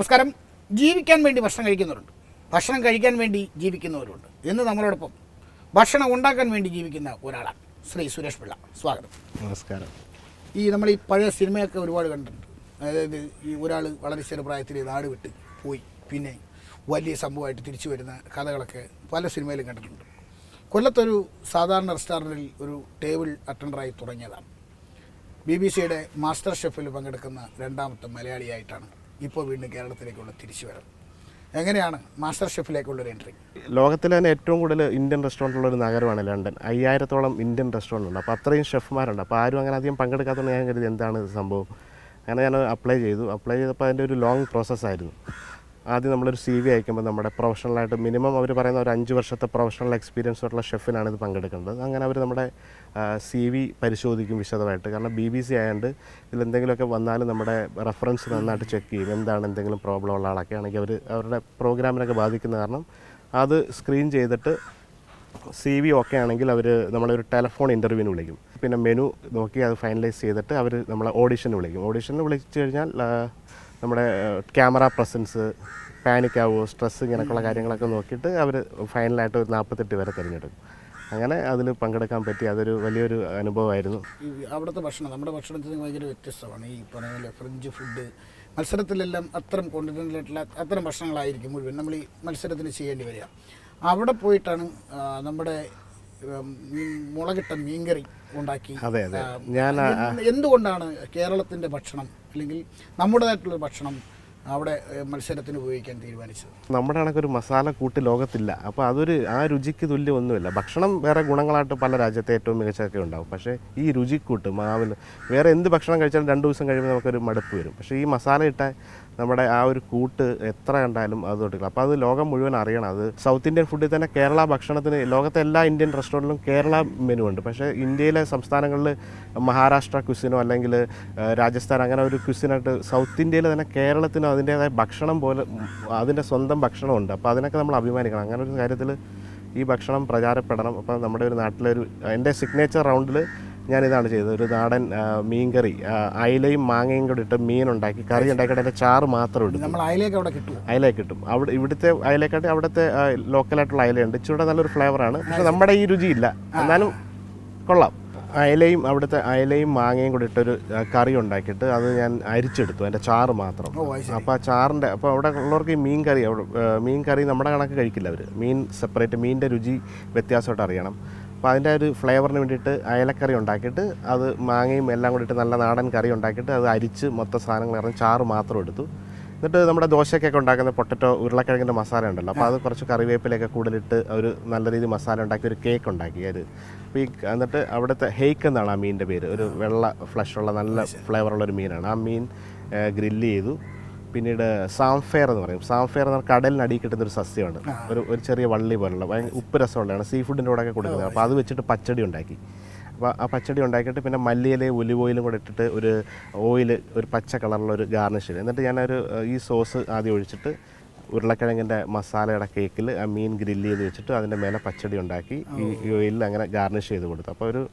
നമസ്കാരം ജീവിക്കാൻ വേണ്ടി ഭക്ഷണം കഴിക്കുന്നവരുണ്ട് ഭക്ഷണം കഴിക്കാൻ വേണ്ടി ജീവിക്കുന്നവരുണ്ട് എന്ന് നമ്മളോടൊപ്പം ഭക്ഷണം ഉണ്ടാക്കാൻ വേണ്ടി ജീവിക്കുന്ന ഒരാളാണ് ശ്രീ സുരേഷ് പിള്ള സ്വാഗതം നമസ്കാരം ഈ നമ്മൾ ഈ പഴയ സിനിമയൊക്കെ ഒരുപാട് കണ്ടിട്ടുണ്ട് അതായത് ഈ ഒരാൾ വളരെ ചെറുപ്രായത്തിൽ നാട് വിട്ട് പോയി പിന്നെ വലിയ സംഭവമായിട്ട് തിരിച്ചു വരുന്ന കഥകളൊക്കെ പല സിനിമയിലും കണ്ടിട്ടുണ്ട് കൊല്ലത്തൊരു സാധാരണ റെസ്റ്റോറൻറ്റിൽ ഒരു ടേബിൾ അറ്റൻഡറായി തുടങ്ങിയതാണ് ബി ബി സിയുടെ മാസ്റ്റർ ഷെഫിൽ പങ്കെടുക്കുന്ന രണ്ടാമത്തെ മലയാളിയായിട്ടാണ് ഇപ്പോൾ വീണ്ടും കേരളത്തിലേക്കുള്ള തിരിച്ചു വരവ് എങ്ങനെയാണ് മാസ്റ്റർ ഷെഫിലേക്കുള്ളൊരു എൻട്രി ലോകത്തിലെ തന്നെ ഏറ്റവും കൂടുതൽ ഇന്ത്യൻ റെസ്റ്റോറൻ്റ് ഉള്ള ഒരു നഗരമാണ് ലണ്ടൻ അയ്യായിരത്തോളം ഇന്ത്യൻ റെസ്റ്റോറൻ്റ് ഉണ്ട് അപ്പോൾ അത്രയും ഷെഫ്മാരുണ്ട് അപ്പോൾ ആരും അങ്ങനെ അധികം പങ്കെടുക്കാത്തതുകൊണ്ട് ഞാൻ കരുതി എന്താണ് ഇത് സംഭവം അങ്ങനെ ഞാൻ അപ്ലൈ ചെയ്തു അപ്ലൈ ചെയ്തപ്പോൾ അതിൻ്റെ ഒരു ലോങ് പ്രോസസ്സായിരുന്നു ആദ്യം നമ്മളൊരു സി വി അയക്കുമ്പോൾ നമ്മുടെ പ്രൊഫഷണലായിട്ട് മിനിമം അവർ പറയുന്ന ഒരു അഞ്ച് വർഷത്തെ പ്രൊഫഷണൽ എക്സ്പീരിയൻസ് ആയിട്ടുള്ള ഷെഫിനാണ് ഇത് പങ്കെടുക്കേണ്ടത് അങ്ങനെ അവർ നമ്മുടെ സി വി പരിശോധിക്കും വിശദമായിട്ട് കാരണം ബി ബി സി ആയതുകൊണ്ട് ഇതിലെന്തെങ്കിലുമൊക്കെ വന്നാലും നമ്മുടെ റെഫറൻസ് നന്നായിട്ട് ചെക്ക് ചെയ്യും എന്താണ് എന്തെങ്കിലും പ്രോബ്ലം ഉള്ള ആളൊക്കെ ആണെങ്കിൽ അവർ അവരുടെ പ്രോഗ്രാമിനൊക്കെ ബാധിക്കുന്ന കാരണം അത് സ്ക്രീൻ ചെയ്തിട്ട് സി വി ഓക്കെ ആണെങ്കിൽ അവർ നമ്മളെ ഒരു ടെലഫോൺ ഇൻ്റർവ്യൂവിന് വിളിക്കും പിന്നെ മെനു നോക്കി അത് ഫൈനലൈസ് ചെയ്തിട്ട് അവർ നമ്മളെ ഓഡിഷന് വിളിക്കും ഓഡിഷന് വിളിച്ചു കഴിഞ്ഞാൽ ആ, നമ്മുടെ ക്യാമറ പ്രസൻസ് പാനിക് ആവുമോ സ്ട്രെസ് ഇങ്ങനെയൊക്കെയുള്ള കാര്യങ്ങളൊക്കെ നോക്കിയിട്ട് അവർ ഫൈനലായിട്ട് ഒരു നാൽപ്പത്തെട്ട് പേരെ തിരഞ്ഞെടുക്കും അങ്ങനെ അതിൽ പങ്കെടുക്കാൻ പറ്റി അതൊരു വലിയൊരു അനുഭവമായിരുന്നു ഈ അവിടുത്തെ ഭക്ഷണം നമ്മുടെ ഭക്ഷണത്തിന് ഭയങ്കര വ്യത്യസ്തമാണ് ഈ പറഞ്ഞ പോലെ ഫ്രഞ്ച് ഫുഡ് മത്സരത്തിലെല്ലാം അത്തരം കോണ്ടിനെൻ്റലായിട്ടുള്ള അത്തരം ഭക്ഷണങ്ങളായിരിക്കും മുഴുവൻ നമ്മൾ ഈ മത്സരത്തിന് ചെയ്യേണ്ടി വരിക അവിടെ പോയിട്ടാണ് ആ, നമ്മുടെ ഉം, ഈ മുളകിട്ട മീൻകറി ഉണ്ടാക്കി അതെ അതെ ആ, ഞാൻ ആ- എന്ത് എന്തുകൊണ്ടാണ് കേരളത്തിൻ്റെ ഭക്ഷണം അല്ലെങ്കിൽ നമ്മുടേതായിട്ടുള്ള ഭക്ഷണം അവിടെ ഏ, മത്സരത്തിന് ഉപയോഗിക്കാൻ തീരുമാനിച്ചത് നമ്മുടെ കണക്കൊരു മസാല കൂട്ട് ലോകത്തില്ല അപ്പോൾ അതൊരു ആ രുചിക്ക് തുല്യമൊന്നുമില്ല ഭക്ഷണം വേറെ ഗുണങ്ങളായിട്ട് പല രാജ്യത്തെ ഏറ്റവും മികച്ചതൊക്കെ ഉണ്ടാവും പക്ഷേ ഈ രുചിക്കൂട്ട് മാവിൽ വേറെ എന്ത് ഭക്ഷണം കഴിച്ചാലും രണ്ട് ദിവസം കഴിയുമ്പോൾ നമുക്കൊരു മടുപ്പ് വരും പക്ഷേ ഈ മസാല ഇട്ട നമ്മുടെ ആ ഒരു കൂട്ട് എത്ര കണ്ടാലും അത് തൊട്ടില്ല അപ്പോൾ അത് ലോകം മുഴുവൻ അറിയണം അത് സൗത്ത് ഇന്ത്യൻ ഫുഡിൽ തന്നെ കേരള ഭക്ഷണത്തിന് ലോകത്തെ എല്ലാ ഇന്ത്യൻ റെസ്റ്റോറൻറ്റിലും കേരള മെനു ഉണ്ട് പക്ഷേ ഇന്ത്യയിലെ സംസ്ഥാനങ്ങളിൽ മഹാരാഷ്ട്ര ക്വിസിനോ അല്ലെങ്കിൽ ഏഹ്, രാജസ്ഥാൻ അങ്ങനെ ഒരു ക്വിസിനായിട്ട് സൗത്ത് ഇന്ത്യയിൽ തന്നെ കേരളത്തിന് അതിൻ്റേതായ ഭക്ഷണം പോലെ ഉം, അതിൻ്റെ സ്വന്തം ഭക്ഷണമുണ്ട് അപ്പോൾ അതിനൊക്കെ നമ്മൾ അഭിമാനിക്കണം അങ്ങനെ ഒരു കാര്യത്തിൽ ഈ ഭക്ഷണം പ്രചാരപ്പെടണം അപ്പോൾ നമ്മുടെ ഒരു നാട്ടിലൊരു എൻ്റെ സിഗ്നേച്ചർ റൗണ്ടിൽ ഞാൻ ഇതാണ് ചെയ്തത് ഒരു നാടൻ ആ, മീൻകറി ആ, അയിലയും മാങ്ങയും കൂടി ഇട്ട് മീൻ ഉണ്ടാക്കി കറി ഉണ്ടാക്കിയിട്ട് അതിൻ്റെ ചാറ് മാത്രം എടുത്തു നമ്മൾ അയലേക്ക് അവിടെ കിട്ടുമോ അയല കിട്ടും അവിടെ ഇവിടുത്തെ അയലക്കാട്ടി അവിടുത്തെ ആ, ലോക്കലായിട്ടുള്ള അയലയുണ്ട് ഇച്ചിരി നല്ലൊരു ഫ്ലേവറാണ് പക്ഷെ നമ്മുടെ ഈ രുചിയില്ല എന്നാലും കൊള്ളാം അയലയും അവിടുത്തെ അയലയും മാങ്ങയും കൂടി ഇട്ടൊരു ആ, കറി ഉണ്ടാക്കിയിട്ട് അത് ഞാൻ അരിച്ചെടുത്തു അതിൻ്റെ ചാറ് മാത്രം ഓ അത് ശരി അപ്പോൾ ആ ചാറിൻ്റെ അപ്പോൾ അവിടെ ഉള്ളവർക്ക് ഈ മീൻ കറി അവിടെ ആ, മീൻ കറി നമ്മുടെ കണക്ക് കഴിക്കില്ല അവർ മീൻ സെപ്പറേറ്റ് മീനിൻ്റെ രുചി വ്യത്യാസമായിട്ട് അറിയണം അപ്പോൾ അതിൻ്റെ ഒരു ഫ്ലേവറിന് വേണ്ടിയിട്ട് അയലക്കറി ഉണ്ടാക്കിയിട്ട് അത് മാങ്ങയും എല്ലാം കൂടി ഇട്ട് നല്ല നാടൻ കറി ഉണ്ടാക്കിയിട്ട് അത് അരിച്ച് മൊത്തം സാധനങ്ങൾ ഇറങ്ങി ചാറ് മാത്രം എടുത്തു എന്നിട്ട് നമ്മുടെ ദോശയ്ക്കൊക്കെ ഉണ്ടാക്കുന്ന പൊട്ടറ്റോ ഉരുളക്കിഴങ്ങിൻ്റെ മസാല ഉണ്ടല്ലോ അപ്പോൾ അത് കുറച്ച് കറിവേപ്പിലൊക്കെ കൂടുതലിട്ട് ഒരു നല്ല രീതിയിൽ മസാല ഉണ്ടാക്കി ഒരു കേക്ക് ഉണ്ടാക്കി ഒരു അപ്പോൾ ഈ എന്നിട്ട് അവിടുത്തെ ഹെയ്ക്ക് എന്നാണ് ആ മീനിൻ്റെ പേര് ഒരു വെള്ള ഫ്ലഷുള്ള നല്ല ഫ്ലേവറുള്ള ഒരു മീനാണ് ആ മീൻ ഗ്രില്ല് ചെയ്തു പിന്നീട് സാംഫെയർ എന്ന് പറയും സാംഫെയർ എന്ന് പറഞ്ഞാൽ കടലിനടിയിൽ കിട്ടുന്ന ഒരു സസ്യമാണ് ഒരു ഒരു ചെറിയ വള്ളി പോലുള്ള ഭയങ്കര ഉപ്പ് രസമുള്ളതാണ് സീ ഫുഡിൻ്റെ കൂടെ ഒക്കെ കൊടുക്കുന്നത് അപ്പോൾ അത് വെച്ചിട്ട് പച്ചടി ഉണ്ടാക്കി അപ്പോൾ ആ പച്ചടി ഉണ്ടാക്കിയിട്ട് പിന്നെ മല്ലിയിലയും ഒലിവ് ഓയിലും കൂടെ ഇട്ടിട്ട് ഒരു ഓയിൽ ഒരു പച്ച കളറുള്ള ഒരു ഗാർണിഷ് ചെയ്തു എന്നിട്ട് ഞാനൊരു ഏഹ്, ഈ സോസ് ആദ്യം ഒഴിച്ചിട്ട് ഉരുളക്കിഴങ്ങിൻ്റെ മസാലയുടെ കേക്കിൽ ആ മീൻ ഗ്രില്ല് ചെയ്ത് വെച്ചിട്ട് അതിൻ്റെ മേലെ പച്ചടി ഉണ്ടാക്കി ഈ ഈ ഓയിലിൽ അങ്ങനെ ഗാർണിഷ് ചെയ്ത് കൊടുത്തു അപ്പോൾ ഒരു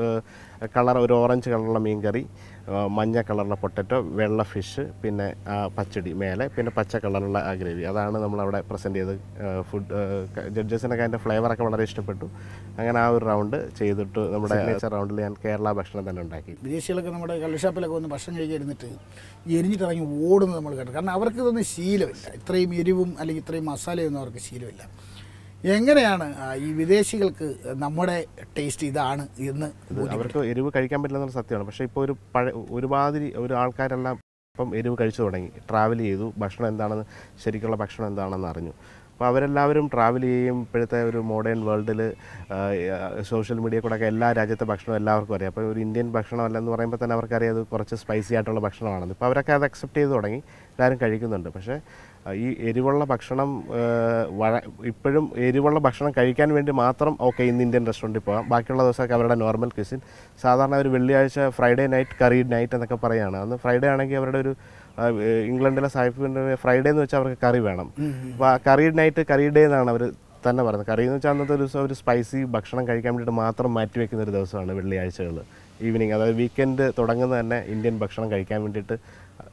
കളർ ഒരു ഓറഞ്ച് കളറുള്ള മീൻ കറി ആ, മഞ്ഞ കളറുള്ള പൊട്ടറ്റോ വെള്ള ഫിഷ് പിന്നെ ആ പച്ചടി മേലെ പിന്നെ പച്ച കളറുള്ള ആ ഗ്രേവി അതാണ് നമ്മളവിടെ പ്രസൻറ്റ് ചെയ്ത് ഫുഡ് ജഡ്ജസിനൊക്കെ അതിൻ്റെ ഫ്ലേവറൊക്കെ വളരെ ഇഷ്ടപ്പെട്ടു അങ്ങനെ ആ ഒരു റൗണ്ട് ചെയ്തിട്ട് നമ്മുടെ റൗണ്ടിൽ ഞാൻ കേരള ഭക്ഷണം തന്നെ ഉണ്ടാക്കി വിദേശികളൊക്കെ നമ്മുടെ കള്ളുഷാപ്പിലൊക്കെ വന്ന് ഭക്ഷണം കഴിക്കാൻ ഇരുന്നിട്ട് ഈ എരിഞ്ഞിട്ട് ഇറങ്ങി ഓടുന്നത് നമ്മൾ കണ്ടു കാരണം അവർക്ക് ഇതൊന്നും ശീലമില്ല ഇത്രയും എരിവും അല്ലെങ്കിൽ ഇത്രയും മസാലയൊന്നും അവർക്ക് ശീലമില്ല എങ്ങനെയാണ് ആ, ഈ വിദേശികൾക്ക് നമ്മുടെ ടേസ്റ്റ് ഇതാണ് എന്ന് അവർക്ക് എരിവ് കഴിക്കാൻ പറ്റില്ല എന്നുള്ള സത്യമാണ് പക്ഷേ ഇപ്പോൾ ഒരു പഴ ഒരുമാതിരി ഒരു ആൾക്കാരെല്ലാം ഇപ്പം എരിവ് കഴിച്ചു തുടങ്ങി ട്രാവൽ ചെയ്തു ഭക്ഷണം എന്താണെന്ന് ശരിക്കുള്ള ഭക്ഷണം എന്താണെന്ന് അറിഞ്ഞു അപ്പോൾ അവരെല്ലാവരും ട്രാവൽ ചെയ്യും ഇപ്പോഴത്തെ ഒരു മോഡേൺ വേൾഡിൽ സോഷ്യൽ മീഡിയ കൂടെ ഒക്കെ എല്ലാ രാജ്യത്തെ ഭക്ഷണം എല്ലാവർക്കും അറിയാം അപ്പോൾ ഒരു ഇന്ത്യൻ ഭക്ഷണമല്ല എന്ന് പറയുമ്പോൾ തന്നെ അവർക്കറിയാം അത് കുറച്ച് സ്പൈസി ആയിട്ടുള്ള ഭക്ഷണമാണെന്ന് ഇപ്പോൾ അവരൊക്കെ അത് അക്സെപ്റ്റ് ചെയ്ത് തുടങ്ങി എല്ലാവരും കഴിക്കുന്നുണ്ട് പക്ഷേ ആ, ഈ എരിവുള്ള ഭക്ഷണം ആ, വഴ ഇപ്പോഴും എരിവുള്ള ഭക്ഷണം കഴിക്കാൻ വേണ്ടി മാത്രം ഓക്കെ ഇന്ന് ഇന്ത്യൻ റെസ്റ്റോറൻറ്റിൽ പോകാം ബാക്കിയുള്ള ദിവസമൊക്കെ അവരുടെ നോർമൽ ക്വിസിൻ സാധാരണ ഒരു വെള്ളിയാഴ്ച ഫ്രൈഡേ നൈറ്റ് കറി നൈറ്റ് എന്നൊക്കെ പറയുകയാണ് അന്ന് ഫ്രൈഡേ ആണെങ്കിൽ അവരുടെ ഒരു ആ, ഏ, ഇംഗ്ലണ്ടിലെ സാഹിബിൻ്റെ ഫ്രൈഡേ എന്ന് വെച്ചാൽ അവർക്ക് കറി വേണം അപ്പോൾ ആ കറി നൈറ്റ് കറി ഡേ എന്നാണ് അവർ തന്നെ പറയുന്നത് കറി എന്ന് വെച്ചാൽ അന്നത്തെ ഒരു ദിവസം ഒരു സ്പൈസി ഭക്ഷണം കഴിക്കാൻ വേണ്ടിയിട്ട് മാത്രം മാറ്റി വെക്കുന്ന ഒരു ദിവസമാണ് വെള്ളിയാഴ്ചകൾ ഈവനിങ് അതായത് വീക്കെൻഡ് തുടങ്ങുന്നത് തന്നെ ഇന്ത്യൻ ഭക്ഷണം കഴിക്കാൻ വേണ്ടിയിട്ട്